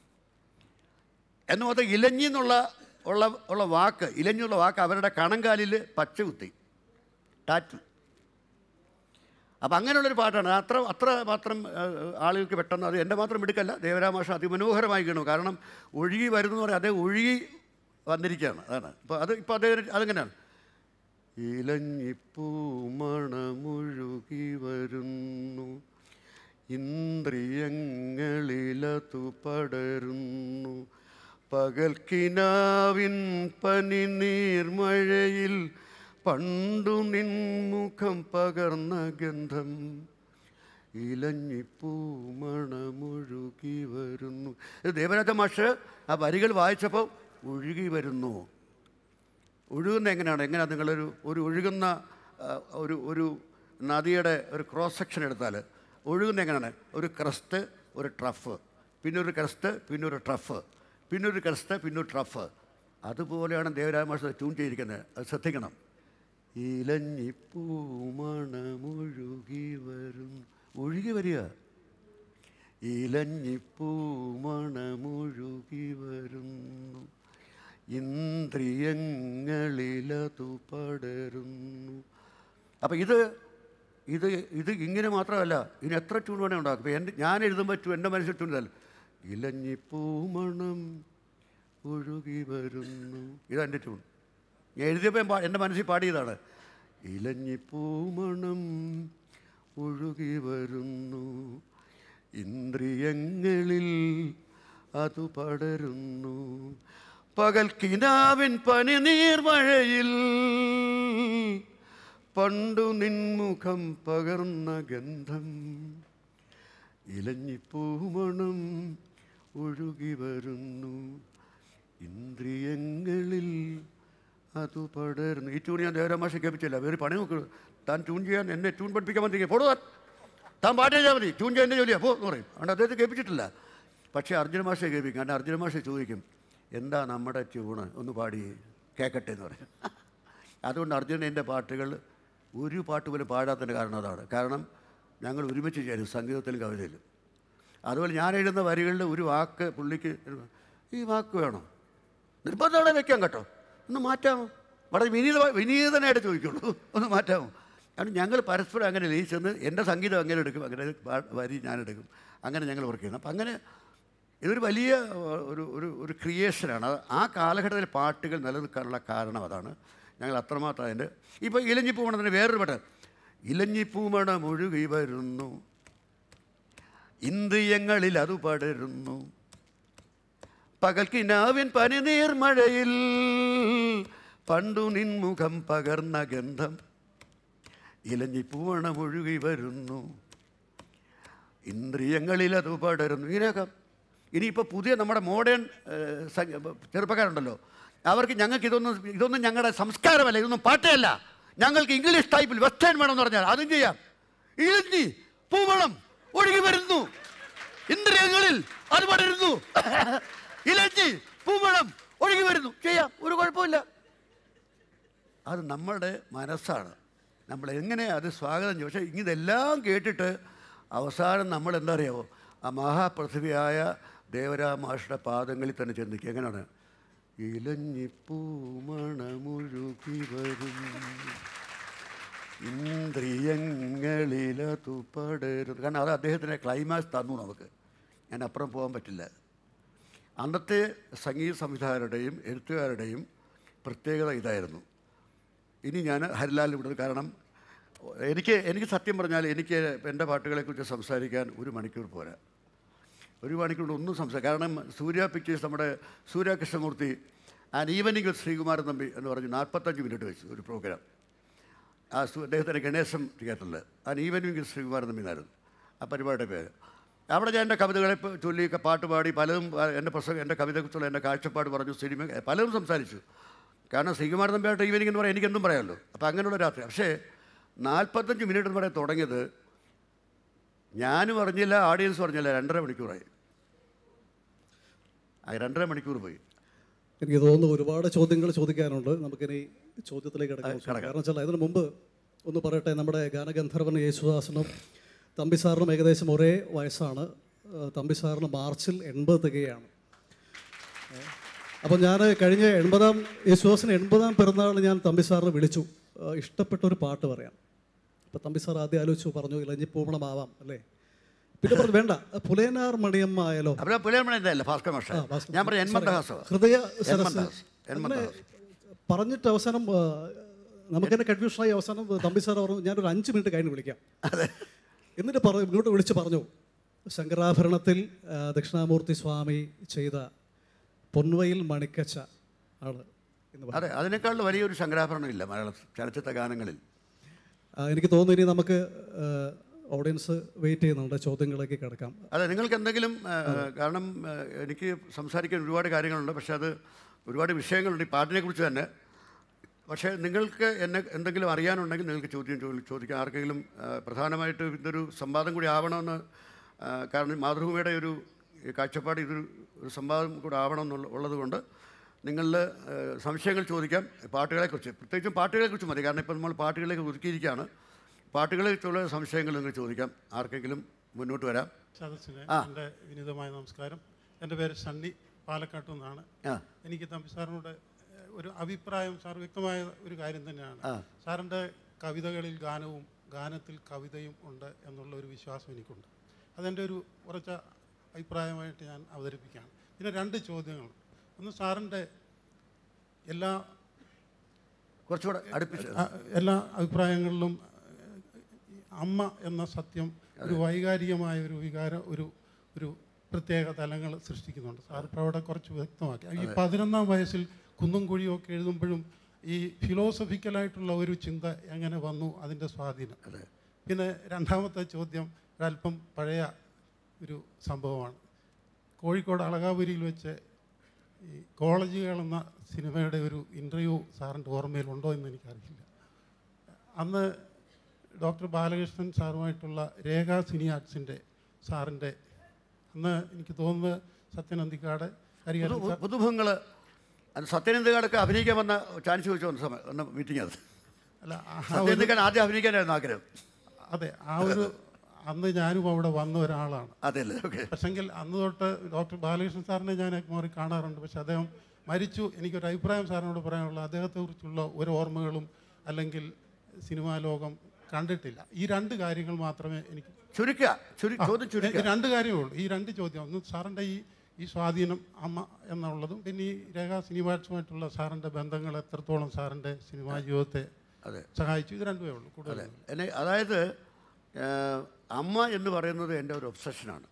S2: എന്ന് മാത്രം ഇലഞ്ഞി എന്നുള്ള ഉള്ള ഉള്ള വാക്ക് ഇലഞ്ഞി എന്നുള്ള വാക്ക് അവരുടെ കണങ്കാലിൽ പച്ച കുത്തി ടാറ്റു അപ്പം അങ്ങനെയുള്ളൊരു പാട്ടാണ് അത്ര അത്ര മാത്രം ആ, ആളുകൾക്ക് പെട്ടെന്ന് അത് എൻ്റെ മാത്രം എടുക്കല്ല ദേവരാമാഷ അതിമനോഹരമായി കാണും കാരണം ഒഴുകി വരുന്നു എന്ന് പറയാം അതേ ഒഴുകി വന്നിരിക്കുകയാണ് അതാണ് ഇപ്പോൾ അത് ഇപ്പോൾ അദ്ദേഹം അതെങ്ങനെയാണ് ഇലഞ്ഞിപ്പൂ മണമൊഴുകി വരുന്നു ഇന്ദ്രിയങ്ങളിലതു പടരുന്നു പകൽക്കിനാവിൻ പനി നീർമഴയിൽ പണ്ടു നിൻമുഖം പകർന്ന ഗന്ധം ഇലഞ്ഞിപ്പൂ മണമൊഴുകി വരുന്നു ഇത് ദേവരാജ മാഷ് ആ വരികൾ വായിച്ചപ്പോൾ ഒഴുകി വരുന്നു ഒഴുകുന്ന എങ്ങനെയാണ് എങ്ങനെയാണ് നിങ്ങളൊരു ഒരു ഒഴുകുന്ന ആ, ഒരു ഒരു നദിയുടെ ഒരു ക്രോസ് സെക്ഷൻ എടുത്താൽ ഒഴുകുന്ന എങ്ങനെയാണ് ഒരു ക്രസ്റ്റ് ഒരു ട്രഫ് പിന്നെ ഒരു ക്രസ്റ്റ് പിന്നെ ഒരു ട്രഫ് പിന്നെ ഒരു ക്രസ്റ്റ് പിന്നെ ഒരു ട്രഫ് അതുപോലെയാണ് ദേവരാജ മാഷ് ട്യൂൺ ചെയ്തിരിക്കുന്നത് അത് ശ്രദ്ധിക്കണം ഇലഞ്ഞിപ്പൂമണമൊഴുകി വരും ഒഴുകി വരിക ഇലഞ്ഞിപ്പൂമണമൊഴുകി വരുന്നു ഇന്ദ്രിയങ്ങളിലതു പടരുന്നു അപ്പം ഇത് ഇത് ഇത് ഇങ്ങനെ മാത്രമല്ല ഇനി എത്ര ട്യൂൺ വേണേ ഉണ്ടാക്കും ഇപ്പം എൻ്റെ ഞാൻ എഴുതുമ്പോൾ ട്യൂൺ എൻ്റെ മനസ്സിൽ ട്യൂൺ ഇതല്ല ഇലഞ്ഞിപ്പൂമണം ഒഴുകി വരുന്നു ഇതെൻ്റെ ട്യൂൺ ഞാൻ എഴുതിയപ്പോൾ ഞാൻ പാ- എൻ്റെ മനസ്സിൽ പാടിയതാണ് ഇലഞ്ഞിപ്പൂമണം ഒഴുകി വരുന്നു ഇന്ദ്രിയങ്ങളിൽ അതു പടരുന്നു പകൽ കിനാവിൻ പനി നീർമഴയിൽ പണ്ടു നിൻമുഖം പകർന്ന ഗന്ധം ഇലഞ്ഞിപ്പൂമണം ഒഴുകി വരുന്നു ഇന്ദ്രിയങ്ങളിൽ അതു പടരുന്നു ഈ ട്യൂൺ ഞാൻ ദേവരാമാഷ കേൾപ്പിച്ചില്ല വേറെ പണി നോക്കൂ താൻ ട്യൂൺ ചെയ്യാൻ എന്നെ ട്യൂൺ പഠിപ്പിക്കാൻ വന്നിരിക്കുക പോടുവാൻ താൻ പാട്ട് ചെയ്താൽ മതി ട്യൂൺ ചെയ്യാൻ എൻ്റെ ജോലിയാ പോ എന്ന് പറയും അതുകൊണ്ട് അദ്ദേഹത്തെ കേൾപ്പിച്ചിട്ടില്ല പക്ഷേ അർജുന മാഷെ കേൾപ്പിക്കും കാരണം അർജുന മാഷെ ചോദിക്കും എന്താ നമ്മുടെ ട്യൂണ് ഒന്ന് പാടി കേൾക്കട്ടെ എന്ന് പറയും അതുകൊണ്ട് അർജുനൻ്റെ പാട്ടുകൾ ഒരു പാട്ട് പോലും പാടാത്തതിൻ്റെ കാരണം അതാണ് കാരണം ഞങ്ങൾ ഒരുമിച്ച് ചേരും സംഗീതത്തിലും കവിതയിലും അതുപോലെ ഞാൻ എഴുതുന്ന വരികളിൽ ഒരു വാക്ക് പുള്ളിക്ക് ഈ വാക്ക് വേണം നിർബന്ധത്തോടെ വെക്കാം കേട്ടോ ഒന്ന് മാറ്റാമോ വളരെ വിനീത വിനീതനായിട്ട് ചോദിക്കുള്ളൂ ഒന്ന് മാറ്റാമോ കാരണം ഞങ്ങൾ പരസ്പരം അങ്ങനെ ലയിച്ചെന്ന് എൻ്റെ സംഗീതം അങ്ങനെ എടുക്കും അങ്ങനെ പാ- വരി ഞാൻ എടുക്കും അങ്ങനെ ഞങ്ങൾ വർക്ക് ചെയ്യുന്നു അപ്പം അങ്ങനെ ഇതൊരു വലിയ ഏഹ്, ഒരു ഒരു ഒരു ക്രിയേഷനാണ് അത് ആ കാലഘട്ടത്തിൽ പാട്ടുകൾ നിലനിൽക്കാനുള്ള കാരണം അതാണ് ഞങ്ങൾ അത്രമാത്രം അതിൻ്റെ ഇപ്പോൾ ഇലഞ്ഞിപ്പൂമണത്തിന് വേറൊരു പാട്ട് ഇലഞ്ഞിപ്പൂമണം ഒഴുകി വരുന്നു ഇന്ദ്രിയങ്ങളിൽ അത് പടരുന്നു പകൽക്കിനാവിൻ പനിനീർമഴയിൽ പണ്ടു നിൻമുഖം പകർന്ന ഗന്ധം ഇലഞ്ഞിപ്പൂവണം ഒഴുകി വരുന്നു ഇന്ദ്രിയങ്ങളിൽ അത് പടരുന്നു ഇങ്ങനെയൊക്കെ ഇനിയിപ്പോൾ പുതിയ നമ്മുടെ മോഡേൺ ചെറുപ്പക്കാരുണ്ടല്ലോ അവർക്ക് ഞങ്ങൾക്ക് ഇതൊന്നും ഇതൊന്നും ഞങ്ങളുടെ സംസ്കാരമല്ല ഇതൊന്നും പാട്ടേ ഞങ്ങൾക്ക് ഇംഗ്ലീഷ് ടൈപ്പിൽ വെസ്റ്റേൺ വേണമെന്ന് പറഞ്ഞാൽ അതും ചെയ്യാം ഇലഞ്ഞി പൂവണം ഒഴുകി വരുന്നു ഇന്ദ്രിയങ്ങളിൽ അത് പടരുന്നു ഇലഞ്ഞി പൂവണം ഒഴുകി വരുന്നു ചെയ്യാം ഒരു കുഴപ്പമില്ല അത് നമ്മളുടെ മനസ്സാണ് നമ്മൾ എങ്ങനെ അത് സ്വാഗതം ചെയ്യും പക്ഷേ ഇതെല്ലാം കേട്ടിട്ട് അവസാനം നമ്മൾ എന്താ അറിയാമോ ആ മഹാപ്രതിഭയായ ദേവരാമാഷയുടെ പാദങ്ങളിൽ തന്നെ ചെന്നിക്കുക എങ്ങനെയാണ് ഇലഞ്ഞിപ്പൂമണമുഴുകി വരും ഇന്ദ്രിയങ്ങളിലതു പടരുന്നു കാരണം അത് അദ്ദേഹത്തിൻ്റെ ക്ലൈമാക്സ് തന്നു നമുക്ക് ഞാൻ അപ്പുറം പോകാൻ പറ്റില്ല അന്നത്തെ സംഗീത സംവിധായകരുടെയും എഴുത്തുകാരുടെയും പ്രത്യേകത ഇതായിരുന്നു ഇനി ഞാൻ ഹരിലാലിൽ വിടുന്നത് കാരണം എനിക്ക് എനിക്ക് സത്യം പറഞ്ഞാൽ എനിക്ക് എൻ്റെ പാട്ടുകളെക്കുറിച്ച് സംസാരിക്കാൻ ഒരു മണിക്കൂർ പോരാ ഒരു മണിക്കൂർ കൊണ്ട് ഒന്നും സംസാരിക്കും കാരണം സൂര്യ പിക്ചേഴ്സ് നമ്മുടെ Surya Krishnamoorthy and evening with Sreekumaran Thampi എന്ന് പറഞ്ഞ് നാൽപ്പത്തഞ്ച് മിനിറ്റ് വെച്ചു ഒരു പ്രോഗ്രാം ആ സു അദ്ദേഹത്തിൻ്റെ ഗണേശം തിയേറ്ററിൽ and evening with Sreekumaran Thampi എന്നായിരുന്നു ആ പരിപാടിയുടെ പേര് അവിടെ ഞാൻ എൻ്റെ കവിതകളെ പ- ചൊല്ലി പാട്ട് പാടി പലതും ആ, എൻ്റെ പുസ്തകം എൻ്റെ കവിതയെക്കുറിച്ചുള്ള എൻ്റെ കാഴ്ചപ്പാട് പറഞ്ഞു സിനിമ പലതും സംസാരിച്ചു കാരണം ശ്രീകുമാരൻ തമ്പിയായിട്ട് ഈവനിങ് എന്ന് പറയാൻ എനിക്കെന്തും പറയാമല്ലോ അപ്പോൾ അങ്ങനെയുള്ള രാത്രി പക്ഷേ നാൽപ്പത്തഞ്ച് മിനിറ്റ് എന്ന് പറയാൻ തുടങ്ങിയത് ഞാനും അറിഞ്ഞില്ല ഓഡിയൻസ് പറഞ്ഞില്ല രണ്ടര മണിക്കൂറായി ആ രണ്ടര മണിക്കൂർ പോയി
S1: എനിക്ക് തോന്നുന്നു ഒരുപാട് ചോദ്യങ്ങൾ ചോദിക്കാനുണ്ട് നമുക്കിനി ചോദ്യത്തിലേക്ക് കിടക്കാം കാരണം വെച്ചാൽ അതിന് മുമ്പ് ഒന്ന് പറയട്ടെ നമ്മുടെ ഗാനഗന്ധർവൻ യേശുദാസനും തമ്പി സാറിനും ഏകദേശം ഒരേ വയസ്സാണ് ഏഹ് തമ്പി സാറിന് മാർച്ചിൽ എൺപത് തികയാണ് അപ്പോൾ ഞാൻ കഴിഞ്ഞ എൺപതാം യേശുദാസിന് എൺപതാം പിറന്നാൾ ഞാൻ തമ്പി സാറിനെ വിളിച്ചു ഏഹ് ഇഷ്ടപ്പെട്ട ഒരു പാട്ട് പറയാം അപ്പോൾ തമ്പി സാർ ആദ്യം ആലോചിച്ചു പറഞ്ഞു ഇലഞ്ഞി പൂമണമാവാം അല്ലേ പിന്നെ പറഞ്ഞു വേണ്ട പുലേനാർ മണിയമ്മ ആയാലോ
S2: അവിടെ പുലർമണ എന്തായല്ല ഭാസ്കർ മാഷ
S1: ആ, ഭാസ്കർ.
S2: ഞാൻ പറഞ്ഞു എൺമന്തഹാസമാണ്
S1: ഹൃദയ സരസ്
S2: എൺമന്തഹാസ്
S1: അങ്ങനെ പറഞ്ഞിട്ട് അവസാനം ആ, നമുക്ക് തന്നെ കൺഫ്യൂഷനായി അവസാനം തമ്പി സാർ പറഞ്ഞു ഞാനൊരു അഞ്ച് മിനിറ്റ് കഴിഞ്ഞ് വിളിക്കാം എന്നിട്ട് പറഞ്ഞു ഇങ്ങോട്ട് വിളിച്ച് പറഞ്ഞു ശങ്കരാഭരണത്തിൽ ആ, ദക്ഷിണാമൂർത്തി സ്വാമി ചെയ്ത പൊൻവയിൽ മണിക്കച്ച ആണ് എന്ന് പറഞ്ഞു
S2: അതെ അതിനേക്കാൾ വലിയൊരു ശങ്കരാഭരണം ഇല്ല മലയാള ചലച്ചിത്ര ഗാനങ്ങളിൽ
S1: ആ, എനിക്ക് തോന്നുന്നു ഇനി നമുക്ക് ഓഡിയൻസ് വെയിറ്റ് ചെയ്യുന്നുണ്ട് ചോദ്യങ്ങളിലേക്ക് കിടക്കാം
S2: അതെ നിങ്ങൾക്ക് എന്തെങ്കിലും ആ, കാരണം ആ, എനിക്ക് സംസാരിക്കാൻ ഒരുപാട് കാര്യങ്ങളുണ്ട് പക്ഷേ അത് ഒരുപാട് വിഷയങ്ങളുണ്ട് ഈ പാട്ടിനെക്കുറിച്ച് തന്നെ പക്ഷേ നിങ്ങൾക്ക് എന്നെ എന്തെങ്കിലും അറിയാനുണ്ടെങ്കിൽ നിങ്ങൾക്ക് ചോദ്യം ചോ- ചോദിക്കാം ആർക്കെങ്കിലും ആ, പ്രധാനമായിട്ട് ഇതൊരു സംവാദം കൂടി ആവണമെന്ന് ആ, കാരണം മാതൃഭൂമിയുടെ ഒരു ഈ കാഴ്ചപ്പാട് ഇതൊരു ഒരു സംവാദം കൂടെ ആവണം എന്നുള്ള ഉള്ളതുകൊണ്ട് നിങ്ങളിൽ ആ, സംശയങ്ങൾ ചോദിക്കാം പാട്ടുകളെക്കുറിച്ച് പ്രത്യേകിച്ചും പാട്ടുകളെക്കുറിച്ച് മതി കാരണം ഇപ്പം നമ്മൾ പാട്ടുകളിലേക്ക് ഒതുക്കിയിരിക്കുകയാണ് പാട്ടുകളെക്കുറിച്ചുള്ള സംശയങ്ങൾ നിങ്ങൾ ചോദിക്കാം ആർക്കെങ്കിലും മുന്നോട്ട് വരാം
S3: സദസ്സിന്
S2: ആ.
S3: എൻ്റെ വിനീതമായ നമസ്കാരം എൻ്റെ പേര് സണ്ണി പാലക്കാട്ടു നിന്നാണ്
S2: ആ
S3: എനിക്ക് തമ്പി സാറിനോട് ഏഹ്, ഒരു അഭിപ്രായം സാർ വ്യക്തമായ ഒരു കാര്യം തന്നെയാണ്
S2: ആ.
S3: സാറിൻ്റെ കവിതകളിൽ ഗാനവും ഗാനത്തിൽ കവിതയും ഉണ്ട് എന്നുള്ള ഒരു വിശ്വാസം എനിക്കുണ്ട് അതെൻ്റെ ഒരു കുറച്ച് അഭിപ്രായമായിട്ട് ഞാൻ അവതരിപ്പിക്കുകയാണ് പിന്നെ രണ്ട് ചോദ്യങ്ങൾ ഒന്ന് സാറിൻ്റെ എല്ലാ
S2: കുറച്ചുകൂടെ അടുപ്പിച്ച്
S3: ആ, എല്ലാ അഭിപ്രായങ്ങളിലും ഈ അമ്മ എന്ന സത്യം ഒരു വൈകാരികമായ ഒരു വികാരം ഒരു ഒരു പ്രത്യേക തലങ്ങൾ സൃഷ്ടിക്കുന്നുണ്ട് സാർ ഇപ്പോൾ അവിടെ കുറച്ച് വ്യക്തമാക്കി ഈ പതിനൊന്നാം വയസ്സിൽ കുന്നും കുഴിയും ഒക്കെ എഴുതുമ്പോഴും ഈ ഫിലോസഫിക്കലായിട്ടുള്ള ഒരു ചിന്ത എങ്ങനെ വന്നു അതിൻ്റെ സ്വാധീനം
S2: അതെ
S3: പിന്നെ രണ്ടാമത്തെ ചോദ്യം ഒരല്പം പഴയ ഒരു സംഭവമാണ് കോഴിക്കോട് അളകാപുരിയിൽ വെച്ച് ഈ കോളേജുകൾ എന്ന സിനിമയുടെ ഒരു ഇൻ്റർവ്യൂ സാറിൻ്റെ ഓർമ്മയിലുണ്ടോ എന്ന് എനിക്കറിയില്ല അന്ന് ഡോക്ടർ ബാലകൃഷ്ണൻ സാറുമായിട്ടുള്ള രേഖ സിനി ആർട്സിൻ്റെ സാറിൻ്റെ അന്ന് എനിക്ക് തോന്നുന്നത് സത്യനന്ദിക്കാട് ഹരിഹരൻ സാർ
S2: പുതുമുഖങ്ങൾ സത്യനന്ദകാടൊക്കെ അഭിനയിക്കാൻ വന്ന ചാൻസ് ചോദിച്ചു വന്ന സമയം വന്ന മീറ്റിംഗ് അത്
S3: അല്ല ആ ഒരു
S2: സത്യനന്ദിക്കാൻ ആദ്യം അഭിനയിക്കാനായിരുന്നു ആഗ്രഹം
S3: അതെ ആ ഒരു അന്ന് ഞാനും അവിടെ വന്ന ഒരാളാണ്
S2: അതെയല്ലേ ഓക്കെ
S3: പക്ഷെങ്കിൽ അന്ന് തൊട്ട് ഡോക്ടർ ബാലകൃഷ്ണൻ സാറിനെ ഞാൻ എക്മോറി കാണാറുണ്ട് പക്ഷെ അദ്ദേഹം മരിച്ചു എനിക്കൊരു അഭിപ്രായം സാറിനോട് പറയാനുള്ള അദ്ദേഹത്തെക്കുറിച്ചുള്ള ഒരു ഓർമ്മകളും അല്ലെങ്കിൽ സിനിമാ ലോകം കണ്ടിട്ടില്ല ഈ രണ്ട് കാര്യങ്ങൾ മാത്രമേ എനിക്ക്
S2: ചുരുക്കുക ചുരു ചോദ്യം ചുരുക്കുക
S3: എനിക്ക് രണ്ട് കാര്യമേ ഉള്ളൂ ഈ രണ്ട് ചോദ്യം ഒന്ന് സാറിൻ്റെ ഈ ഈ സ്വാധീനം അമ്മ എന്നുള്ളതും പിന്നെ ഈ രേഖാ സിനിമാസുമായിട്ടുള്ള സാറിൻ്റെ ബന്ധങ്ങൾ എത്രത്തോളം സാറിൻ്റെ സിനിമാ ജീവിതത്തെ
S2: അതെ
S3: സഹായിച്ചു ഇത് രണ്ടുമേ ഉള്ളൂ കൂടുതൽ
S2: എന്നെ അതായത് ആ, അമ്മ എന്ന് പറയുന്നത് എൻ്റെ ഒരു ഒബ്സഷനാണ്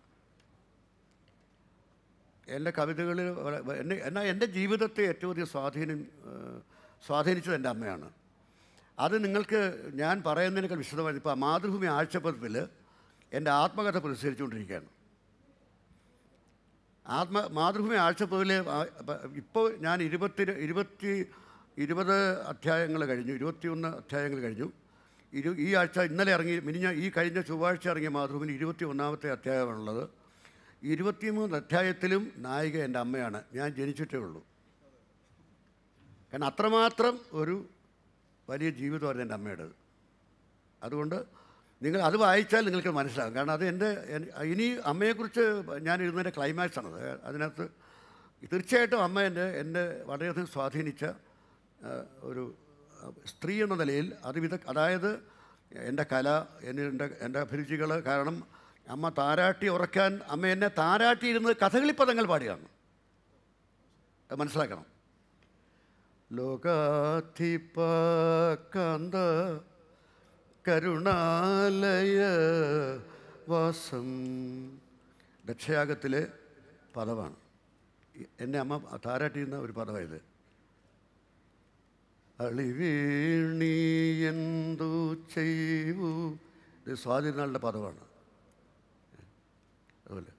S2: എൻ്റെ കവിതകളിൽ വള- എന്നെ എന്നാൽ എൻ്റെ ജീവിതത്തെ ഏറ്റവും അധികം സ്വാധീനം ആ, സ്വാധീനിച്ചത് എൻ്റെ അമ്മയാണ് അത് നിങ്ങൾക്ക് ഞാൻ പറയുന്നതിനേക്കാൾ വിശദമായി ഇപ്പോൾ മാതൃഭൂമി ആഴ്ചപ്പതിപ്പിൽ എൻ്റെ ആത്മകഥ പ്രസിദ്ധീകരിച്ചുകൊണ്ടിരിക്കുകയാണ് ആത്മ മാതൃഭൂമി ആഴ്ചപ്പതിൽ ഇപ്പോൾ ഞാൻ ഇരുപത്തി ഇരുപത്തി ഇരുപത് അധ്യായങ്ങൾ കഴിഞ്ഞു ഇരുപത്തിയൊന്ന് അധ്യായങ്ങൾ കഴിഞ്ഞു ഇരു ഈ ആഴ്ച ഇന്നലെ ഇറങ്ങി മിനിഞ്ഞ ഈ കഴിഞ്ഞ ചൊവ്വാഴ്ച ഇറങ്ങിയ മാതൃഭൂമിന് ഇരുപത്തി ഒന്നാമത്തെ അധ്യായമാണുള്ളത് ഇരുപത്തിമൂന്ന് അധ്യായത്തിലും നായിക എൻ്റെ അമ്മയാണ് ഞാൻ ജനിച്ചിട്ടേ ഉള്ളൂ കാരണം അത്രമാത്രം ഒരു വലിയ ജീവിതമായിരുന്നു എൻ്റെ അമ്മയുടേത് അതുകൊണ്ട് നിങ്ങൾ അത് വായിച്ചാൽ നിങ്ങൾക്ക് മനസ്സിലാകും കാരണം അത് എൻ്റെ എൻ- ഇനി അമ്മയെക്കുറിച്ച് ഞാൻ എഴുതുന്നതിൻ്റെ ക്ലൈമാക്സ് ആണത് അതിനകത്ത് തീർച്ചയായിട്ടും അമ്മ എൻ്റെ എന്നെ വളരെയധികം സ്വാധീനിച്ച ആ, ഒരു ആ, സ്ത്രീ എന്ന നിലയിൽ അത് വിധ അതായത് എൻ്റെ കല എൻ്റെ എൻ്റെ എൻ്റെ അഭിരുചികൾ കാരണം അമ്മ താരാട്ടി ഉറക്കാൻ അമ്മ എന്നെ താരാട്ടിയിരുന്നത് കഥകളിപ്പദങ്ങൾ പാടിയാണ് അത് മനസ്സിലാക്കണം ലോകാധിപ കാന്ത കരുണാലയ വാസം ദക്ഷയാഗത്തിലെ പദമാണ് ഈ- എന്നെ അമ്മ താരാട്ടിയുന്ന ഒരു പദമായത് അളിവീണി എന്തു ചെയ്യൂ ഇത് സ്വാതിനാളുടെ പദമാണ് അതുപോലെ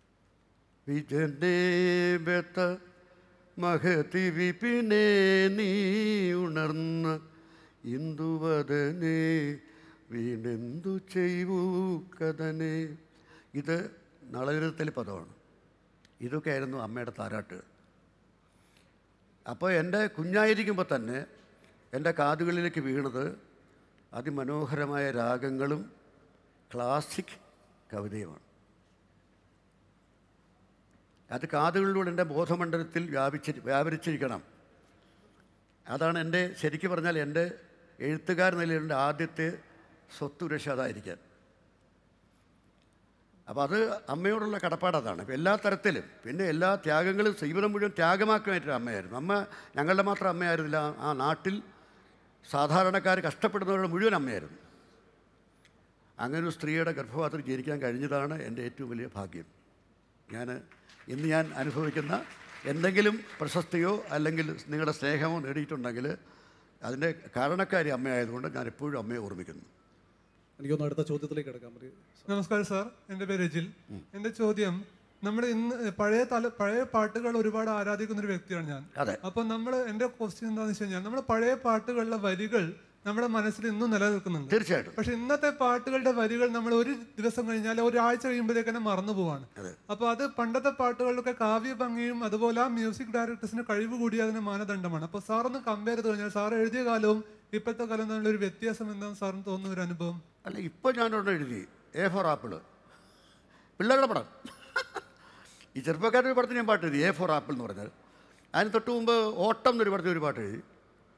S2: വിജനേബത്ത മഹതി വിപിനെ നീ ഉണർന്ന ഇന്ദുവദനെ വീണെന്തു ചെയ്യൂ കഥനെ ഇത് നളവിരത്തിലെ പദമാണ് ഇതൊക്കെ ആയിരുന്നു അമ്മയുടെ താരാട്ട് അപ്പോൾ എൻ്റെ കുഞ്ഞായിരിക്കുമ്പോൾ തന്നെ എൻ്റെ കാതുകളിലേക്ക് വീണത് അതിമനോഹരമായ രാഗങ്ങളും ക്ലാസിക് കവിതയുമാണ് അത് കാതുകളിലൂടെ എൻ്റെ ബോധമണ്ഡലത്തിൽ വ്യാപിച്ചി വ്യാപരിച്ചിരിക്കണം അതാണ് എൻ്റെ ശരിക്കും പറഞ്ഞാൽ എൻ്റെ എഴുത്തുകാർ നിലയിൽ എൻ്റെ ആദ്യത്തെ സ്വത്തുരക്ഷ അതായിരിക്കാൻ അപ്പോൾ അത് അമ്മയോടുള്ള കടപ്പാട് അതാണ് ഇപ്പം എല്ലാ തരത്തിലും പിന്നെ എല്ലാ ത്യാഗങ്ങളും ജീവിതം മുഴുവൻ ത്യാഗമാക്കുമായിട്ടൊരു അമ്മയായിരുന്നു അമ്മ ഞങ്ങളുടെ മാത്രം അമ്മയായിരുന്നില്ല ആ- ആ നാട്ടിൽ സാധാരണക്കാർ കഷ്ടപ്പെടുന്നവരുടെ മുഴുവൻ അമ്മയായിരുന്നു അങ്ങനെ ഒരു സ്ത്രീയുടെ ഗർഭപാത്രത്തിൽ ജനിക്കാൻ കഴിഞ്ഞതാണ് എൻ്റെ ഏറ്റവും വലിയ ഭാഗ്യം ഞാൻ ഇന്ന് ഞാൻ അനുഭവിക്കുന്ന എന്തെങ്കിലും പ്രശസ്തിയോ അല്ലെങ്കിൽ നിങ്ങളുടെ സ്നേഹമോ നേടിയിട്ടുണ്ടെങ്കിൽ അതിൻ്റെ കാരണക്കാരി അമ്മയായതുകൊണ്ട് ഞാൻ എപ്പോഴും അമ്മയെ ഓർമ്മിക്കുന്നു
S1: എനിക്കൊന്ന് അടുത്ത ചോദ്യത്തിലേക്ക് കിടക്കാം ഒരു
S4: നമസ്കാരം സാർ എൻ്റെ പേര് രജിൽ എൻ്റെ ചോദ്യം നമ്മൾ ഇന്ന് പഴയ തല പഴയ പാട്ടുകൾ ഒരുപാട് ആരാധിക്കുന്ന ഒരു വ്യക്തിയാണ് ഞാൻ
S2: അതെ
S4: അപ്പൊ നമ്മൾ എൻ്റെ ക്വസ്റ്റ്യൻ എന്താണെന്ന് വെച്ച് കഴിഞ്ഞാൽ നമ്മൾ പഴയ പാട്ടുകളിലെ വരികൾ നമ്മുടെ മനസ്സിൽ ഇന്നും നിലനിൽക്കുന്നുണ്ട്
S2: തീർച്ചയായിട്ടും
S4: പക്ഷെ ഇന്നത്തെ പാട്ടുകളുടെ വരികൾ നമ്മൾ ഒരു ദിവസം കഴിഞ്ഞാൽ ഒരാഴ്ച കഴിയുമ്പോഴേക്ക് തന്നെ മറന്നു പോവാണ്
S2: അതെ.
S4: അപ്പൊ അത് പണ്ടത്തെ പാട്ടുകളിലൊക്കെ കാവ്യ ഭംഗിയും അതുപോലെ ആ മ്യൂസിക് ഡയറക്ടേഴ്സിന് കഴിവ് കൂടി അതിന് മാനദണ്ഡമാണ് അപ്പൊ സാർ ഒന്ന് കമ്പയർ ചെയ്ത് കഴിഞ്ഞാൽ സാർ എഴുതിയ കാലവും ഇപ്പോഴത്തെ കാലവും തമ്മിലുള്ള ഒരു വ്യത്യാസം എന്താണെന്ന് സാറിന് തോന്നുന്ന ഒരു അനുഭവം
S2: അല്ല ഇപ്പോൾ ഞാനവിടെ എഴുതി എ ഫോർ ആപ്പിൾ പിള്ളേരുടെ പടം ഈ ചെറുപ്പക്കാരുടെ ഒരു പടത്തിന് ഞാൻ പാട്ട് എഴുതി എ ഫോർ ആപ്പിൾ എന്ന് പറഞ്ഞാൽ അതിന് തൊട്ട് മുമ്പ് ഓട്ടം എന്നൊരു പടത്തിൽ ഒരു പാട്ട് എഴുതി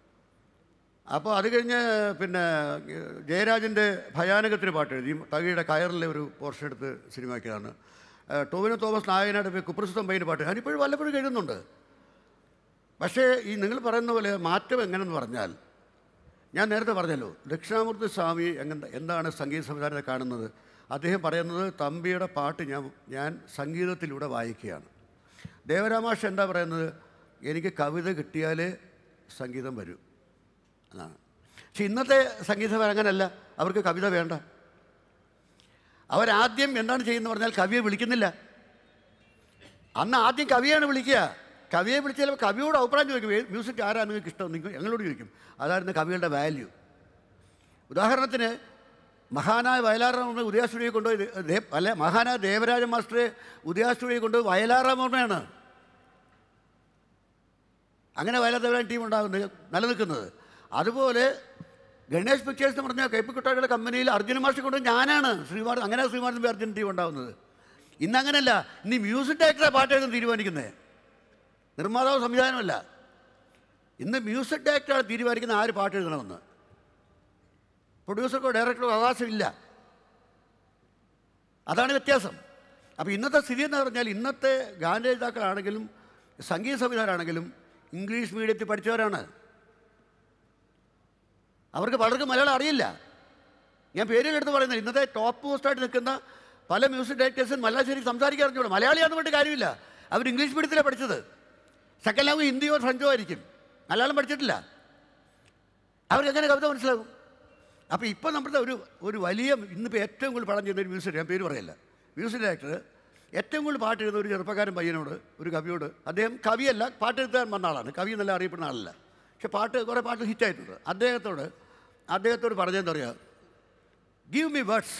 S2: അപ്പോൾ അത് കഴിഞ്ഞ് പിന്നെ ജയരാജൻ്റെ ഭയാനകത്തിന് പാട്ട് എഴുതി തകഴിയുടെ കയറിലെ ഒരു പോർഷൻ എടുത്ത് സിനിമയ്ക്കാണ് ടോവിനോ തോമസ് നായകനായിട്ട് പോയി കുപ്രസിദ്ധം പയ്യന് പാട്ട് ഞാനിപ്പോഴും വല്ലപ്പോഴും എഴുതുന്നുണ്ട് പക്ഷേ ഈ നിങ്ങൾ പറയുന്ന പോലെ മാറ്റം എങ്ങനെയെന്ന് പറഞ്ഞാൽ ഞാൻ നേരത്തെ പറഞ്ഞല്ലോ ദക്ഷിണാമൂർത്തി സ്വാമി എങ്ങനെ എന്താണ് സംഗീത സംവിധാനത്തെ കാണുന്നത് അദ്ദേഹം പറയുന്നത് തമ്പിയുടെ പാട്ട് ഞാൻ ഞാൻ സംഗീതത്തിലൂടെ വായിക്കുകയാണ് ദേവരാമാഷ് എന്താ പറയുന്നത് എനിക്ക് കവിത കിട്ടിയാലേ സംഗീതം വരൂ എന്നാണ് പക്ഷെ ഇന്നത്തെ സംഗീതം അങ്ങനെയല്ല അവർക്ക് കവിത വേണ്ട അവരാദ്യം എന്താണ് ചെയ്യുന്നത് പറഞ്ഞാൽ കവിയെ വിളിക്കുന്നില്ല അന്ന് ആദ്യം കവിയാണ് വിളിക്കുക കവിയെ വിളിച്ച് ചിലപ്പോൾ കവിയോട് അഭിപ്രായം ചോദിക്കും "ഏ, മ്യൂസിക് ആരാ നിങ്ങൾക്ക് ഇഷ്ടം നിങ്ങൾ ഞങ്ങളോട് ചോദിക്കും അതായിരുന്നു കവികളുടെ വാല്യൂ ഉദാഹരണത്തിന് മഹാനായ വയലാറാമ ഉദയാസ്റ്റുഡിയെ കൊണ്ടുപോയി ദേ- ദേ- അല്ല മഹാനായ ദേവരാജ മാസ്റ്ററെ ഉദയാസ്റ്റുഡിയെ കൊണ്ട് വയലാറാമയാണ് അങ്ങനെ വയലാർ ദേവരാജൻ ടീം ഉണ്ടാകുന്നത് നിലനിൽക്കുന്നത് അതുപോലെ ഗണേഷ് പിക്ചേഴ്സ് എന്ന് പറഞ്ഞ കൈപ്പിക്കുട്ടായുടെ കമ്പനിയിൽ അർജുന മാഷെ കൊണ്ട് ഞാനാണ് ശ്രീമാർ അങ്ങനെ ശ്രീമാർ അർജുൻ ടീം ഉണ്ടാകുന്നത് ഇന്നങ്ങനല്ല ഇന്ന് ഈ മ്യൂസിക് ഡയറക്ടറെ പാട്ട് എഴുതാൻ തീരുമാനിക്കുന്നത് നിർമ്മാതാവ് സംവിധാനമല്ല ഇന്ന് മ്യൂസിക് ഡയറക്ടറാണ് തീരുമാനിക്കുന്ന ആര് പാട്ട് എഴുതണമെന്ന് പ്രൊഡ്യൂസർക്കോ ഡയറക്ടറോ അവകാശമില്ല അതാണ് വ്യത്യാസം അപ്പോൾ ഇന്നത്തെ സ്ഥിതി എന്ന് പറഞ്ഞാൽ ഇന്നത്തെ ഗാനരചയിതാക്കളാണെങ്കിലും സംഗീത സംവിധാനമാണെങ്കിലും ഇംഗ്ലീഷ് മീഡിയത്തിൽ പഠിച്ചവരാണ് അവർക്ക് പലർക്കും മലയാളം അറിയില്ല ഞാൻ പേരുകളെടുത്ത് പറയുന്നത് ഇന്നത്തെ ടോപ്പ് പോസ്റ്റായിട്ട് നിൽക്കുന്ന പല മ്യൂസിക് ഡയറക്ടേഴ്സും മലയാളം ശരി സംസാരിക്കാൻ അറിഞ്ഞോളൂ മലയാളിയാന്ന് പറഞ്ഞിട്ട് കാര്യമില്ല അവർ ഇംഗ്ലീഷ് മീഡിയത്തിലാണ് പഠിച്ചത് സെക്കൻഡ് ലാംഗ്വേജ് ഹിന്ദിയോ ഫ്രഞ്ചോ ആയിരിക്കും മലയാളം പഠിച്ചിട്ടില്ല അവർക്ക് എങ്ങനെ കവിത മനസ്സിലാകും അപ്പോൾ ഇപ്പോൾ നമ്മുടെ ഒരു ഒരു വലിയ ഇന്നിപ്പോൾ ഏറ്റവും കൂടുതൽ പടം ചെയ്യുന്ന ഒരു മ്യൂസിക് ഞാൻ പേര് പറയില്ല മ്യൂസിക് ഡയറക്ടർ ഏറ്റവും കൂടുതൽ പാട്ട് എഴുതുന്ന ഒരു ചെറുപ്പക്കാരൻ പയ്യനോട് ഒരു കവിയോട് അദ്ദേഹം കവിയല്ല പാട്ട് എഴുതാൻ വന്ന ആളാണ് കവി എന്നല്ല അറിയപ്പെടുന്ന ആളല്ല പക്ഷെ പാട്ട് കുറേ പാട്ട് ഹിറ്റായിട്ടുണ്ട് അദ്ദേഹത്തോട് അദ്ദേഹത്തോട് പറഞ്ഞതെന്താ പറയുക give me words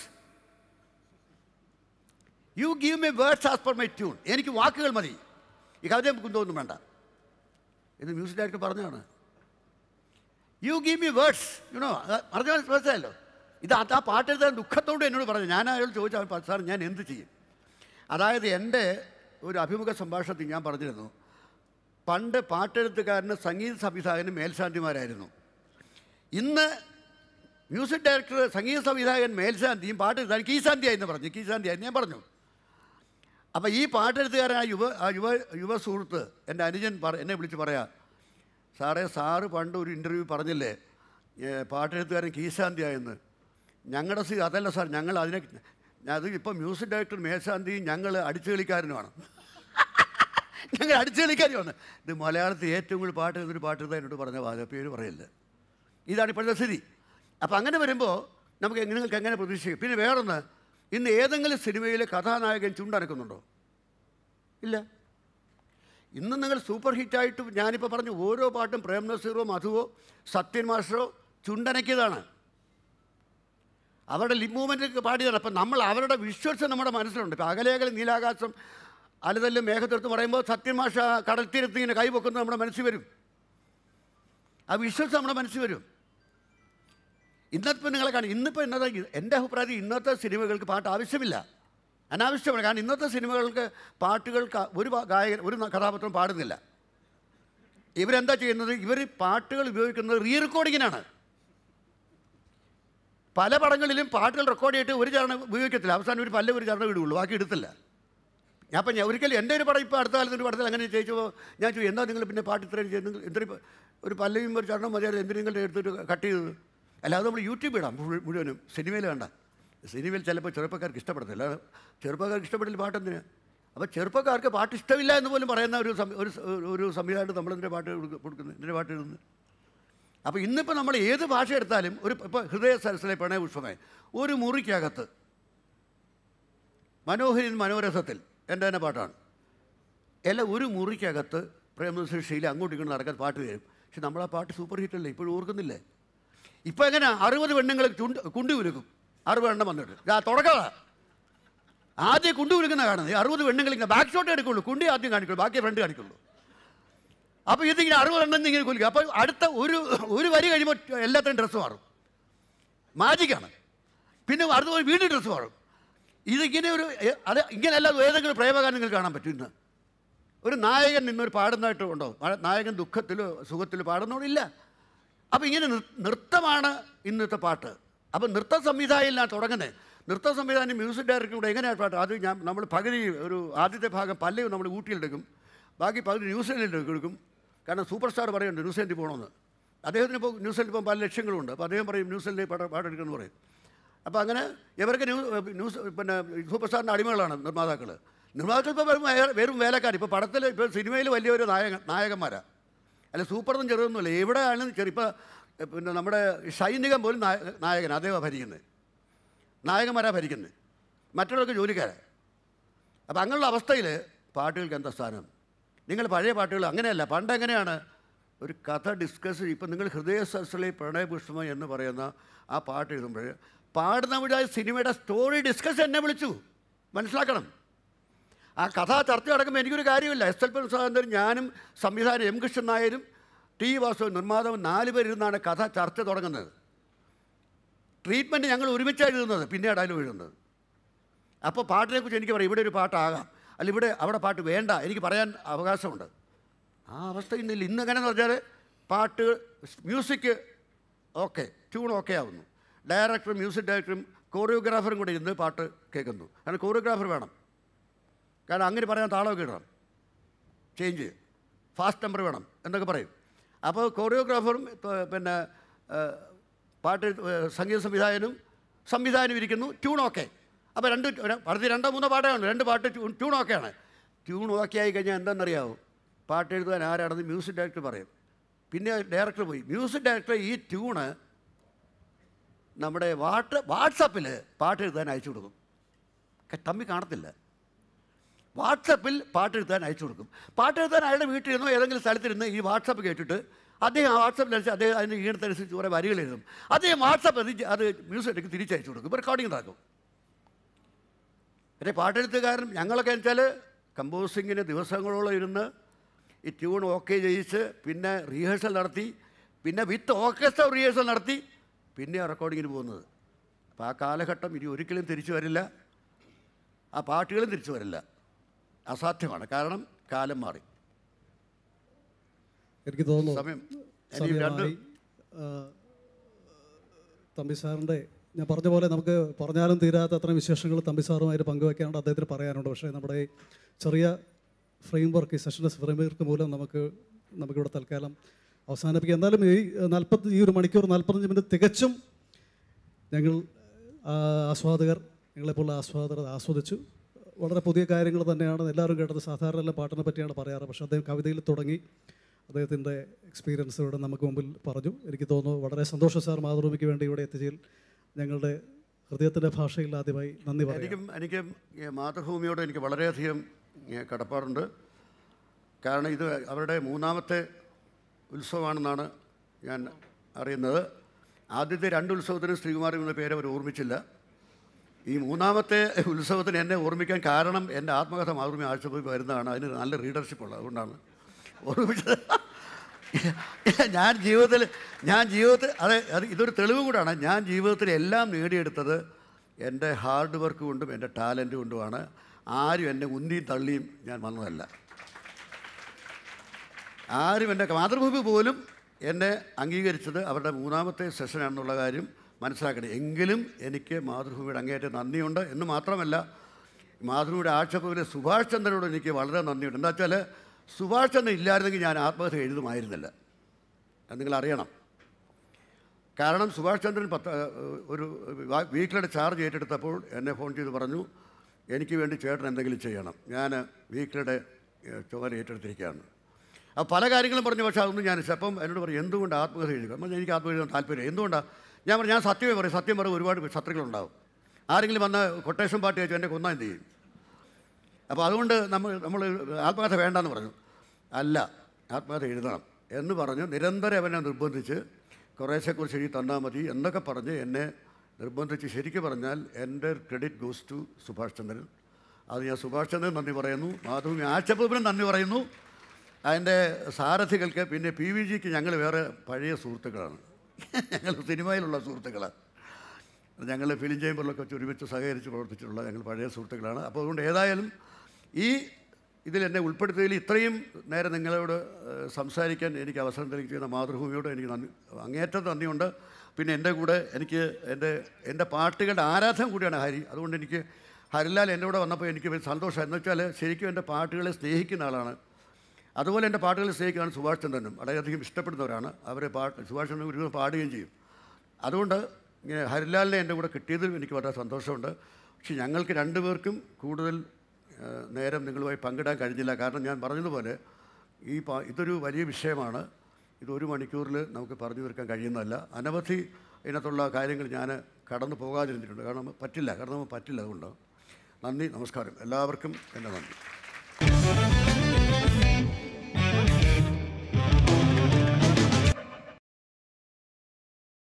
S2: you give me words as per my tune എനിക്ക് വാക്കുകൾ മതി ഈ കവിതയും കുന്തമൊന്നും വേണ്ട ഇത് മ്യൂസിക് ഡയറക്ടർ പറഞ്ഞതാണ് you give me words you know പറഞ്ഞ മനസ്സിലായല്ലോ ഇത് അത് ആ പാട്ട് എഴുതാൻ ദുഃഖത്തോട് എന്നോട് പറഞ്ഞു ഞാൻ അയാൾ ചോദിച്ചാൽ സാർ ഞാൻ എന്ത് ചെയ്യും അതായത് എൻ്റെ ഒരു അഭിമുഖ സംഭാഷണത്തിൽ ഞാൻ പറഞ്ഞിരുന്നു പണ്ട് പാട്ടെഴുത്തുകാരന് സംഗീത സംവിധായകനും മേൽശാന്തിമാരായിരുന്നു ഇന്ന് മ്യൂസിക് ഡയറക്ടർ സംഗീത സംവിധായകൻ മേൽശാന്തിയും പാട്ട് എഴുതാൻ കീശാന്തിയായി എന്ന് പറഞ്ഞു കീശാന്തിയായി ഞാൻ പറഞ്ഞു അപ്പോൾ ഈ പാട്ടെഴുത്തുകാരൻ ആ യുവ ആ യുവ യുവ സുഹൃത്ത് എൻ്റെ അനുജൻ പറ എന്നെ വിളിച്ച് പറയാ സാറേ സാറ് പണ്ട് ഒരു ഇൻ്റർവ്യൂ പറഞ്ഞില്ലേ ഏ, പാട്ടെഴുത്തുകാരൻ കീശാന്തിയായെന്ന് ഞങ്ങളുടെ സി അതല്ല സാർ ഞങ്ങൾ അതിനെ അത് ഇപ്പോൾ മ്യൂസിക് ഡയറക്ടർ മേശാന്തിയും ഞങ്ങൾ അടിച്ചു കളിക്കാരനുമാണ് ഞങ്ങൾ അടിച്ചു കളിക്കാരുമാണ് ഇത് മലയാളത്തിൽ ഏറ്റവും കൂടുതൽ പാട്ട് എഴുതൊരു പാട്ട് എഴുതാൻ എന്നോട് പറഞ്ഞ വാചക പേര് പറയില്ല ഇതാണ് ഇപ്പോഴത്തെ സ്ഥിതി അപ്പം അങ്ങനെ വരുമ്പോൾ നമുക്ക് എങ്ങനെ- നിങ്ങൾക്ക് എങ്ങനെ പ്രതീക്ഷിക്കും പിന്നെ വേറൊന്ന് ഇന്ന് ഏതെങ്കിലും സിനിമയിലെ കഥാനായകൻ ചുണ്ടനക്കുന്നുണ്ടോ ഇല്ല ഇന്ന് നിങ്ങൾ സൂപ്പർ ഹിറ്റായിട്ട് ഞാനിപ്പോൾ പറഞ്ഞു ഓരോ പാട്ടും പ്രേം നസീറോ മധുവോ സത്യൻ മാസ്റ്ററോ ചുണ്ടനക്കിയതാണ് അവരുടെ ലിപ് മൂവ്മെൻറ്റ് പാടിയതാണ് അപ്പം നമ്മൾ അവരുടെ വിഷ്വൽസ് നമ്മുടെ മനസ്സിലുണ്ട് ഇപ്പം അകലേകല നീലാകാശം അലതല്ലും മേഘത്തെടുത്ത് പറയുമ്പോൾ സത്യൻ മാഷ കടൽ തീരത്ത് ഇങ്ങനെ കൈവക്കുന്നത് നമ്മുടെ മനസ്സിൽ വരും ആ വിഷ്വൽസ് നമ്മുടെ മനസ്സിൽ വരും ഇന്നത്തെ നിങ്ങളെ കാണും ഇന്നിപ്പോൾ എന്നതാ എൻ്റെ അഭിപ്രായത്തിൽ ഇന്നത്തെ സിനിമകൾക്ക് പാട്ട് ആവശ്യമില്ല അനാവശ്യമാണ് കാരണം ഇന്നത്തെ സിനിമകൾക്ക് പാട്ടുകൾക്ക് ഒരു പാ- ഗായകൻ ഒരു ന- കഥാപാത്രം പാടുന്നില്ല ഇവരെന്താ ചെയ്യുന്നത് ഇവർ പാട്ടുകൾ ഉപയോഗിക്കുന്നത് റീ റെക്കോർഡിങ്ങിനാണ് പല പടങ്ങളിലും പാട്ടുകൾ റെക്കോർഡ് ചെയ്തിട്ട് ഒരു ചരണം ഉപയോഗിക്കത്തില്ല അവസാനം ഒരു പല്ല ഒരു ചരണം ഇടുകയുള്ളൂ ബാക്കി എടുത്തില്ല ഞാൻ അപ്പം ഞാൻ ഒരിക്കലും എൻ്റെ ഒരു പടം ഇപ്പോൾ അടുത്ത കാലത്ത് ഒരു പടത്തിൽ അങ്ങനെ ചോദിച്ചപ്പോൾ ഞാൻ ചോദിച്ചു എന്താ നിങ്ങൾ പിന്നെ പാട്ട് ഇത്രയും ചെയ്ത് നിങ്ങൾ എന്തിനും ഒരു പല്ലയും ഒരു ചരണം മതിയായിരുന്നു എന്തിനും നിങ്ങൾ എടുത്തിട്ട് കട്ട് ചെയ്തത് അല്ലാതെ നമ്മൾ യൂട്യൂബ് ഇടാം മുഴു- മുഴുവനും സിനിമയിൽ വേണ്ട സിനിമയിൽ ചിലപ്പോൾ ചെറുപ്പക്കാർക്ക് ഇഷ്ടപ്പെടത്തില്ല അല്ലാതെ ചെറുപ്പക്കാർക്ക് ഇഷ്ടപ്പെട്ടില്ല പാട്ടെന്തിന് അപ്പോൾ ചെറുപ്പക്കാർക്ക് പാട്ട് ഇഷ്ടമില്ല എന്ന് പോലും പറയുന്ന ഒരു സം- ഒരു സ- ഒരു സംവിധാനം നമ്മളെന്തിൻ്റെ പാട്ട് കൊടുക്ക- കൊടുക്കുന്നത് എന്തിൻ്റെ പാട്ട് എഴുതുന്നത് അപ്പോൾ ഇന്നിപ്പോൾ നമ്മൾ ഏത് ഭാഷ എടുത്താലും ഒരു ഇപ്പോൾ ഹൃദയ സരസിലെ പ്രണയപുഷ്പമേ ഒരു മുറിക്കകത്ത് മനോഹരി മനോരഥത്തിൽ എൻ്റെ തന്നെ പാട്ടാണ് എല്ലാം ഒരു മുറിക്കകത്ത് പ്രേമനസീർ ശൈലി അങ്ങോട്ടും ഇങ്ങോട്ടും നടക്കാൻ പാട്ട് തരും പക്ഷെ നമ്മൾ ആ പാട്ട് സൂപ്പർ ഹിറ്റല്ലേ ഇപ്പോഴും ഓർക്കുന്നില്ലേ ഇപ്പോൾ എങ്ങനെ അറുപത് പെണ്ണുങ്ങൾ ചുണ്ട് കുണ്ടി ഉരുക്കും അറുപത് എണ്ണം വന്നിട്ട് ആ തുടക്കമാ ആദ്യം കുണ്ടി ഉരുക്കുന്ന കാണുന്നത് ഈ അറുപത് പെണ്ണുങ്ങൾ ഇങ്ങനെ ബാക്ക് ഷോട്ട് എടുക്കുള്ളൂ കുണ്ടി ആദ്യം കാണിക്കുള്ളൂ ബാക്കി ഫ്രണ്ട് കാണിക്കുള്ളൂ അപ്പോൾ ഇതിങ്ങനെ അറുപത് എണ്ണം ഇങ്ങനെ കുലിക്കും അപ്പോൾ അടുത്ത ഒരു ഒരു വരി കഴിയുമ്പോൾ എല്ലാത്തിനും ഡ്രസ്സ് മാറും മാജിക്കാണ് പിന്നെ അടുത്ത പോയി വീണ്ടും ഡ്രസ്സ് മാറും ഇതിങ്ങനെ ഒരു എ- അത് ഇങ്ങനെയല്ലാതെ ഏതെങ്കിലും പ്രേമഗാനം നിങ്ങൾക്ക് കാണാൻ പറ്റും ഇന്ന് ഒരു നായകൻ നിന്നൊരു പാടുന്നതായിട്ട് ഉണ്ടോ ആ നായകൻ ദുഃഖത്തിലോ സുഖത്തിലോ പാടുന്നോടില്ല അപ്പോൾ ഇങ്ങനെ നൃ- നൃത്തമാണ് ഇന്നത്തെ പാട്ട് അപ്പോൾ നൃത്ത സംവിധായകയിലാണ് തുടങ്ങുന്നത് നൃത്ത സംവിധാനം മ്യൂസിക് ഡയറക്ടർ കൂടെ എങ്ങനെയാണ് പാട്ട് അത് ഞാൻ നമ്മൾ പകുതി ഒരു ആദ്യത്തെ ഭാഗം പല്ലവ് നമ്മൾ ഊട്ടിയിലെടുക്കും ബാക്കി പകുതി ന്യൂസിലൻഡിൽ എടുക്കും കാരണം സൂപ്പർ സ്റ്റാർ പറയുന്നുണ്ട് ന്യൂസിലൻഡിൽ പോകണമെന്ന് അദ്ദേഹത്തിന് ഇപ്പോൾ ന്യൂസിലൻഡിൽ പോകാൻ പല ലക്ഷ്യങ്ങളുണ്ട് അപ്പോൾ അദ്ദേഹം പറയും ന്യൂസിലൻഡിൽ പാട്ട് പാട്ടെടുക്കുമെന്ന് പറയും അപ്പോൾ അങ്ങനെ ഇവർക്ക് ന്യൂ ന്യൂസ് പിന്നെ സൂപ്പർ സ്റ്റാറിൻ്റെ അടിമകളാണ് നിർമ്മാതാക്കൾ നിർമ്മാതാക്കൾ ഇപ്പോൾ വെറും വേ- വെറും വേലക്കാർ ഇപ്പോൾ പടത്തിൽ ഇപ്പോൾ സിനിമയിൽ വലിയൊരു നായക നായകന്മാരാണ് അല്ല സൂപ്പറൊന്നും ചെറുതൊന്നുമില്ല എവിടെയാണ് ചെറിയ ഇപ്പോൾ പിന്നെ നമ്മുടെ സൈനികം പോലും നായ നായകൻ അദ്ദേഹമാണ് ഭരിക്കുന്നത് നായകന്മാരാണ് ഭരിക്കുന്നത് മറ്റുള്ളവർക്ക് ജോലിക്കാരാണ് അപ്പോൾ അങ്ങനെയുള്ള അവസ്ഥയിൽ പാട്ടുകൾക്ക് എന്താ സ്ഥാനം നിങ്ങൾ പഴയ പാട്ടുകൾ അങ്ങനെയല്ല പണ്ട് എങ്ങനെയാണ് ഒരു കഥ ഡിസ്കസ് ഇപ്പം നിങ്ങൾ ഹൃദയ സരസ്വലി പ്രണയപുഷ്പം എന്ന് പറയുന്ന ആ പാട്ട് എഴുതുമ്പോൾ പാടുന്നവിടെ സിനിമയുടെ സ്റ്റോറി ഡിസ്കസ് എന്നെ വിളിച്ചു മനസ്സിലാക്കണം ആ കഥ ചർച്ച നടക്കുമ്പോൾ എനിക്കൊരു കാര്യമില്ല എസ് എൽ പി സ്വാതന്ത്ര്യം ഞാനും സംവിധാനം എം കൃഷ്ണൻ നായരും ടി വാസുവും നിർമ്മാതാവും നാല് പേരിരുന്നാണ് കഥ ചർച്ച തുടങ്ങുന്നത് ട്രീറ്റ്മെൻറ്റ് ഞങ്ങൾ ഒരുമിച്ചാണ് എഴുതുന്നത് പിന്നീട് അതിലും എഴുതുന്നത് അപ്പോൾ പാട്ടിനെക്കുറിച്ച് എനിക്ക് പറയാം ഇവിടെ ഒരു പാട്ടാകാം അല്ല ഇവിടെ അവിടെ പാട്ട് വേണ്ട എനിക്ക് പറയാൻ അവകാശമുണ്ട് ആ അവസ്ഥ ഇന്നില്ല ഇന്ന് എങ്ങനെയെന്ന് പറഞ്ഞാൽ പാട്ട് മ്യൂസിക് ഓക്കെ ട്യൂൺ ഓക്കെ ആവുന്നു ഡയറക്ടറും മ്യൂസിക് ഡയറക്ടറും കോറിയോഗ്രാഫറും കൂടെ ഇരുന്ന് പാട്ട് കേൾക്കുന്നു കാരണം കോറിയോഗ്രാഫർ വേണം കാരണം അങ്ങനെ പറയാൻ താളമൊക്കെ ഇടണം ചേഞ്ച് ഫാസ്റ്റ് ടെമ്പർ വേണം എന്നൊക്കെ പറയും അപ്പോൾ കോറിയോഗ്രാഫറും ഏർ, പിന്നെ ഏർ, പാട്ട് ഏർ, സംഗീത സംവിധായകനും സംവിധാനം ഇരിക്കുന്നു ട്യൂൺ ഓക്കെ അപ്പോൾ രണ്ട് പറഞ്ഞ് രണ്ടോ മൂന്നോ പാട്ടാണ് രണ്ട് പാട്ട് ട്യൂൺ ട്യൂൺ ഓക്കെയാണ് ട്യൂൺ ഓക്കെ ആയി കഴിഞ്ഞാൽ എന്താണെന്നറിയാമോ പാട്ട് എഴുതാൻ ആരാണെന്ന് മ്യൂസിക് ഡയറക്ടർ പറയും പിന്നെ ഡയറക്ടർ പോയി മ്യൂസിക് ഡയറക്ടർ ഈ ട്യൂണ് നമ്മുടെ വാട്ട് വാട്സപ്പിൽ പാട്ട് എഴുതാൻ അയച്ചു കൊടുക്കും ക- തമ്മി കാണത്തില്ല വാട്സപ്പിൽ പാട്ട് എഴുതാൻ അയച്ചു കൊടുക്കും പാട്ട് എഴുതാൻ അയാളുടെ വീട്ടിൽ നിന്നോ ഏതെങ്കിലും സ്ഥലത്തിരുന്ന് ഈ വാട്സപ്പ് കേട്ടിട്ട് അദ്ദേഹം ആ വാട്സപ്പിലനുസരിച്ച് അദ്ദേഹം അതിന് ഈണത്തനുസരിച്ച് കുറേ വരികൾ എഴുതും അദ്ദേഹം വാട്സപ്പ് അത് അത് മ്യൂസിക് തിരിച്ചയച്ചു കൊടുക്കും റെക്കോർഡിംഗ് നടക്കും പിന്നെ പാട്ടെഴുത്തുകാരൻ ഞങ്ങളൊക്കെ വെച്ചാൽ കമ്പോസിങ്ങിന് ദിവസങ്ങളോളം ഇരുന്ന് ഈ ട്യൂൺ ഓക്കെ ചെയ്യിച്ച് പിന്നെ റിഹേഴ്സൽ നടത്തി പിന്നെ വിത്ത് ഓർക്കസ്ട്ര റിഹേഴ്സൽ നടത്തി പിന്നെ റെക്കോർഡിങ്ങിന് പോകുന്നത് അപ്പോൾ ആ കാലഘട്ടം ഇനി ഒരിക്കലും തിരിച്ചു വരില്ല ആ പാട്ടുകളും തിരിച്ചു വരില്ല അസാധ്യമാണ് കാരണം കാലം മാറി
S1: എനിക്ക് തോന്നുന്നു
S2: സമയം ഇനി രണ്ട്
S1: സമയമായി ആ, തമ്പി സാറിൻ്റെ ഞാൻ പറഞ്ഞ പോലെ നമുക്ക് പറഞ്ഞാലും തീരാത്ത അത്രയും വിശേഷങ്ങൾ തമ്പി സാറുമായിട്ട് പങ്കുവെക്കാനുണ്ട് അദ്ദേഹത്തിന് പറയാനുണ്ട് പക്ഷേ നമ്മുടെ ഈ ചെറിയ ഫ്രെയിം വർക്ക് ഈ സെഷൻ്റെ ഫ്രെയിം വർക്ക് മൂലം നമുക്ക് നമുക്കിവിടെ തൽക്കാലം അവസാനിപ്പിക്കാം എന്തായാലും ഈ നാൽപ്പത്തി ഈ ഒരു മണിക്കൂർ നാൽപ്പത്തഞ്ച് മിനിറ്റ് തികച്ചും ഞങ്ങൾ ആ, ആസ്വാദകർ ഞങ്ങളെപ്പോലുള്ള ആസ്വാദകർ അത് ആസ്വദിച്ചു വളരെ പുതിയ കാര്യങ്ങൾ തന്നെയാണ് എല്ലാവരും കേട്ടത് സാധാരണ എല്ലാം പാട്ടിനെ പറ്റിയാണ് പറയാറ് പക്ഷേ അദ്ദേഹം കവിതയിൽ തുടങ്ങി അദ്ദേഹത്തിൻ്റെ എക്സ്പീരിയൻസ് ഇവിടെ നമുക്ക് മുമ്പിൽ പറഞ്ഞു എനിക്ക് തോന്നുന്നു വളരെ സന്തോഷം സാർ മാതൃഭൂമിക്ക് വേണ്ടി ഇവിടെ എത്തിച്ചതിൽ ഞങ്ങളുടെ ഹൃദയത്തിൻ്റെ ഭാഷയിൽ ആദ്യമായി നന്ദി പറയാം
S2: എനിക്കും എനിക്ക് ഈ മാതൃഭൂമിയോട് എനിക്ക് വളരെയധികം ഏ, കടപ്പാടുണ്ട് കാരണം ഇത് അവരുടെ മൂന്നാമത്തെ ഉത്സവമാണെന്നാണ് ഞാൻ അറിയുന്നത് ആദ്യത്തെ രണ്ട് ഉത്സവത്തിനും ശ്രീകുമാർ എന്ന പേര് അവർ ഓർമ്മിച്ചില്ല ഈ മൂന്നാമത്തെ ഉത്സവത്തിന് എന്നെ ഓർമ്മിക്കാൻ കാരണം എൻ്റെ ആത്മകഥ മാതൃഭൂമി ആഴ്ചപ്പോയി വരുന്നതാണ് അതിന് നല്ല റീഡർഷിപ്പ് ഉള്ളത് അതുകൊണ്ടാണ് ഓർമ്മിച്ചത് ഞാൻ ജീവിതത്തിൽ ഞാൻ ജീവിതത്തിൽ അതെ അത് ഇതൊരു തെളിവ് കൂടാണ് ഞാൻ ജീവിതത്തിൽ എല്ലാം നേടിയെടുത്തത് എൻ്റെ ഹാർഡ് വർക്ക് കൊണ്ടും എൻ്റെ ടാലൻറ്റ് കൊണ്ടുമാണ് ആരും എന്നെ ഉന്തിയും തള്ളിയും ഞാൻ വന്നതല്ല ആരും എൻ്റെ മാതൃഭൂമി പോലും എന്നെ അംഗീകരിച്ചത് അവരുടെ മൂന്നാമത്തെ സെഷനാണെന്നുള്ള കാര്യം മനസ്സിലാക്കണം എങ്കിലും എനിക്ക് മാതൃഭൂമിയുടെ അങ്ങേയറ്റം നന്ദിയുണ്ട് എന്ന് മാത്രമല്ല മാതൃഭൂമിയുടെ ആഴ്ചപ്പൂവിലെ സുഭാഷ് ചന്ദ്രനോട് എനിക്ക് വളരെ നന്ദിയുണ്ട് എന്താ വെച്ചാൽ സുഭാഷ് ചന്ദ്രൻ ഇല്ലായിരുന്നെങ്കിൽ ഞാൻ ആത്മഹത്യ എഴുതുമായിരുന്നില്ല അത് നിങ്ങൾ അറിയണം കാരണം സുഭാഷ് ചന്ദ്രൻ പത്ത് ഒരു വീക്കിലിയുടെ ചാർജ് ഏറ്റെടുത്തപ്പോൾ എന്നെ ഫോൺ ചെയ്ത് പറഞ്ഞു എനിക്ക് വേണ്ടി ചേട്ടൻ എന്തെങ്കിലും ചെയ്യണം ഞാൻ വീക്കിലിയുടെ ചുമതല ഏറ്റെടുത്തിരിക്കുകയാണ് അപ്പോൾ പല കാര്യങ്ങളും പറഞ്ഞു പക്ഷേ അതൊന്നും ഞാൻ അപ്പം എന്നോട് പറയും എന്തുകൊണ്ട് ആത്മഹത്യ എഴുതുക അപ്പം എനിക്ക് ആത്മഹത്യ എഴുതാൻ താല്പര്യം എന്തുകൊണ്ടാണ് ഞാൻ പറഞ്ഞു ഞാൻ സത്യമേ പറയും സത്യം പറയും ഒരുപാട് ശത്രുക്കളുണ്ടാവും ആരെങ്കിലും വന്ന് കൊട്ടേഷൻ പാർട്ടി വെച്ച് എന്നെ കൊന്നാൽ എന്ത് ചെയ്യും അപ്പോൾ അതുകൊണ്ട് നമ്മൾ നമ്മൾ ആത്മകഥ വേണ്ടെന്ന് പറഞ്ഞു അല്ല ആത്മകഥ എഴുതണം എന്ന് പറഞ്ഞു നിരന്തരം അവനെ നിർബന്ധിച്ച് കുറേശ്ശെക്കുറിച്ച് എഴുതി തന്നാൽ മതി എന്നൊക്കെ പറഞ്ഞ് എന്നെ നിർബന്ധിച്ച് ശരിക്കും പറഞ്ഞാൽ എൻ്റെ credit goes to Subhash Chandran അത് ഞാൻ സുഭാഷ് ചന്ദ്രൻ നന്ദി പറയുന്നു മാധവി ആശപ്പൂപ്പിനും നന്ദി പറയുന്നു അതിൻ്റെ സാരഥികൾക്ക് പിന്നെ പി വി ജിക്ക് ഞങ്ങൾ വേറെ പഴയ സുഹൃത്തുക്കളാണ് ഞങ്ങൾ സിനിമയിലുള്ള സുഹൃത്തുക്കളാണ് ഞങ്ങൾ ഫിലിം ചേമ്പറിലൊക്കെ വെച്ച് ഒരുമിച്ച് സഹകരിച്ച് പ്രവർത്തിച്ചിട്ടുള്ള ഞങ്ങൾ പഴയ സുഹൃത്തുക്കളാണ് അപ്പോൾ അതുകൊണ്ട് ഏതായാലും ഈ ഇതിൽ എന്നെ ഉൾപ്പെടുത്തിയതിൽ ഇത്രയും നേരം നിങ്ങളോട് ഏഹ്, സംസാരിക്കാൻ എനിക്ക് അവസരം നൽകിയ മാതൃഭൂമിയോട് എനിക്ക് നന്ദി അങ്ങേറ്റം നന്ദിയുണ്ട് പിന്നെ എൻ്റെ കൂടെ എനിക്ക് എൻ്റെ എൻ്റെ പാട്ടുകളുടെ ആരാധന കൂടിയാണ് ഹരി അതുകൊണ്ട് എനിക്ക് ഹരിലാൽ എൻ്റെ കൂടെ വന്നപ്പോൾ എനിക്ക് വലിയ സന്തോഷം എന്ന് വെച്ചാൽ ശരിക്കും എൻ്റെ പാട്ടുകളെ സ്നേഹിക്കുന്ന ആളാണ് അതുപോലെ എൻ്റെ പാട്ടുകളെ സ്നേഹിക്കുകയാണ് സുഭാഷ് ചന്ദ്രനും വളരെയധികം ഇഷ്ടപ്പെടുന്നവരാണ് അവരെ പാട്ട് സുഭാഷ് ചന്ദ്രൻ ഒരുവിധം പാടുകയും ചെയ്യും അതുകൊണ്ട് ഇങ്ങനെ ഹരിലാലിനെ എൻ്റെ കൂടെ കിട്ടിയതിൽ എനിക്ക് വളരെ സന്തോഷമുണ്ട് പക്ഷേ ഞങ്ങൾക്ക് രണ്ടുപേർക്കും കൂടുതൽ ആ, നേരം നിങ്ങളുമായി പങ്കിടാൻ കഴിഞ്ഞില്ല കാരണം ഞാൻ പറഞ്ഞതുപോലെ ഈ പാ ഇതൊരു വലിയ വിഷയമാണ് ഇത് ഒരു മണിക്കൂറിൽ നമുക്ക് പറഞ്ഞു തീർക്കാൻ കഴിയുന്നതല്ല അനവധി ഇതിനകത്തുള്ള കാര്യങ്ങൾ ഞാൻ കടന്നു പോകാതിരുന്നിട്ടുണ്ട് കാരണം പറ്റില്ല കാരണം പറ്റില്ല അതുകൊണ്ട് നന്ദി നമസ്കാരം എല്ലാവർക്കും എൻ്റെ നന്ദി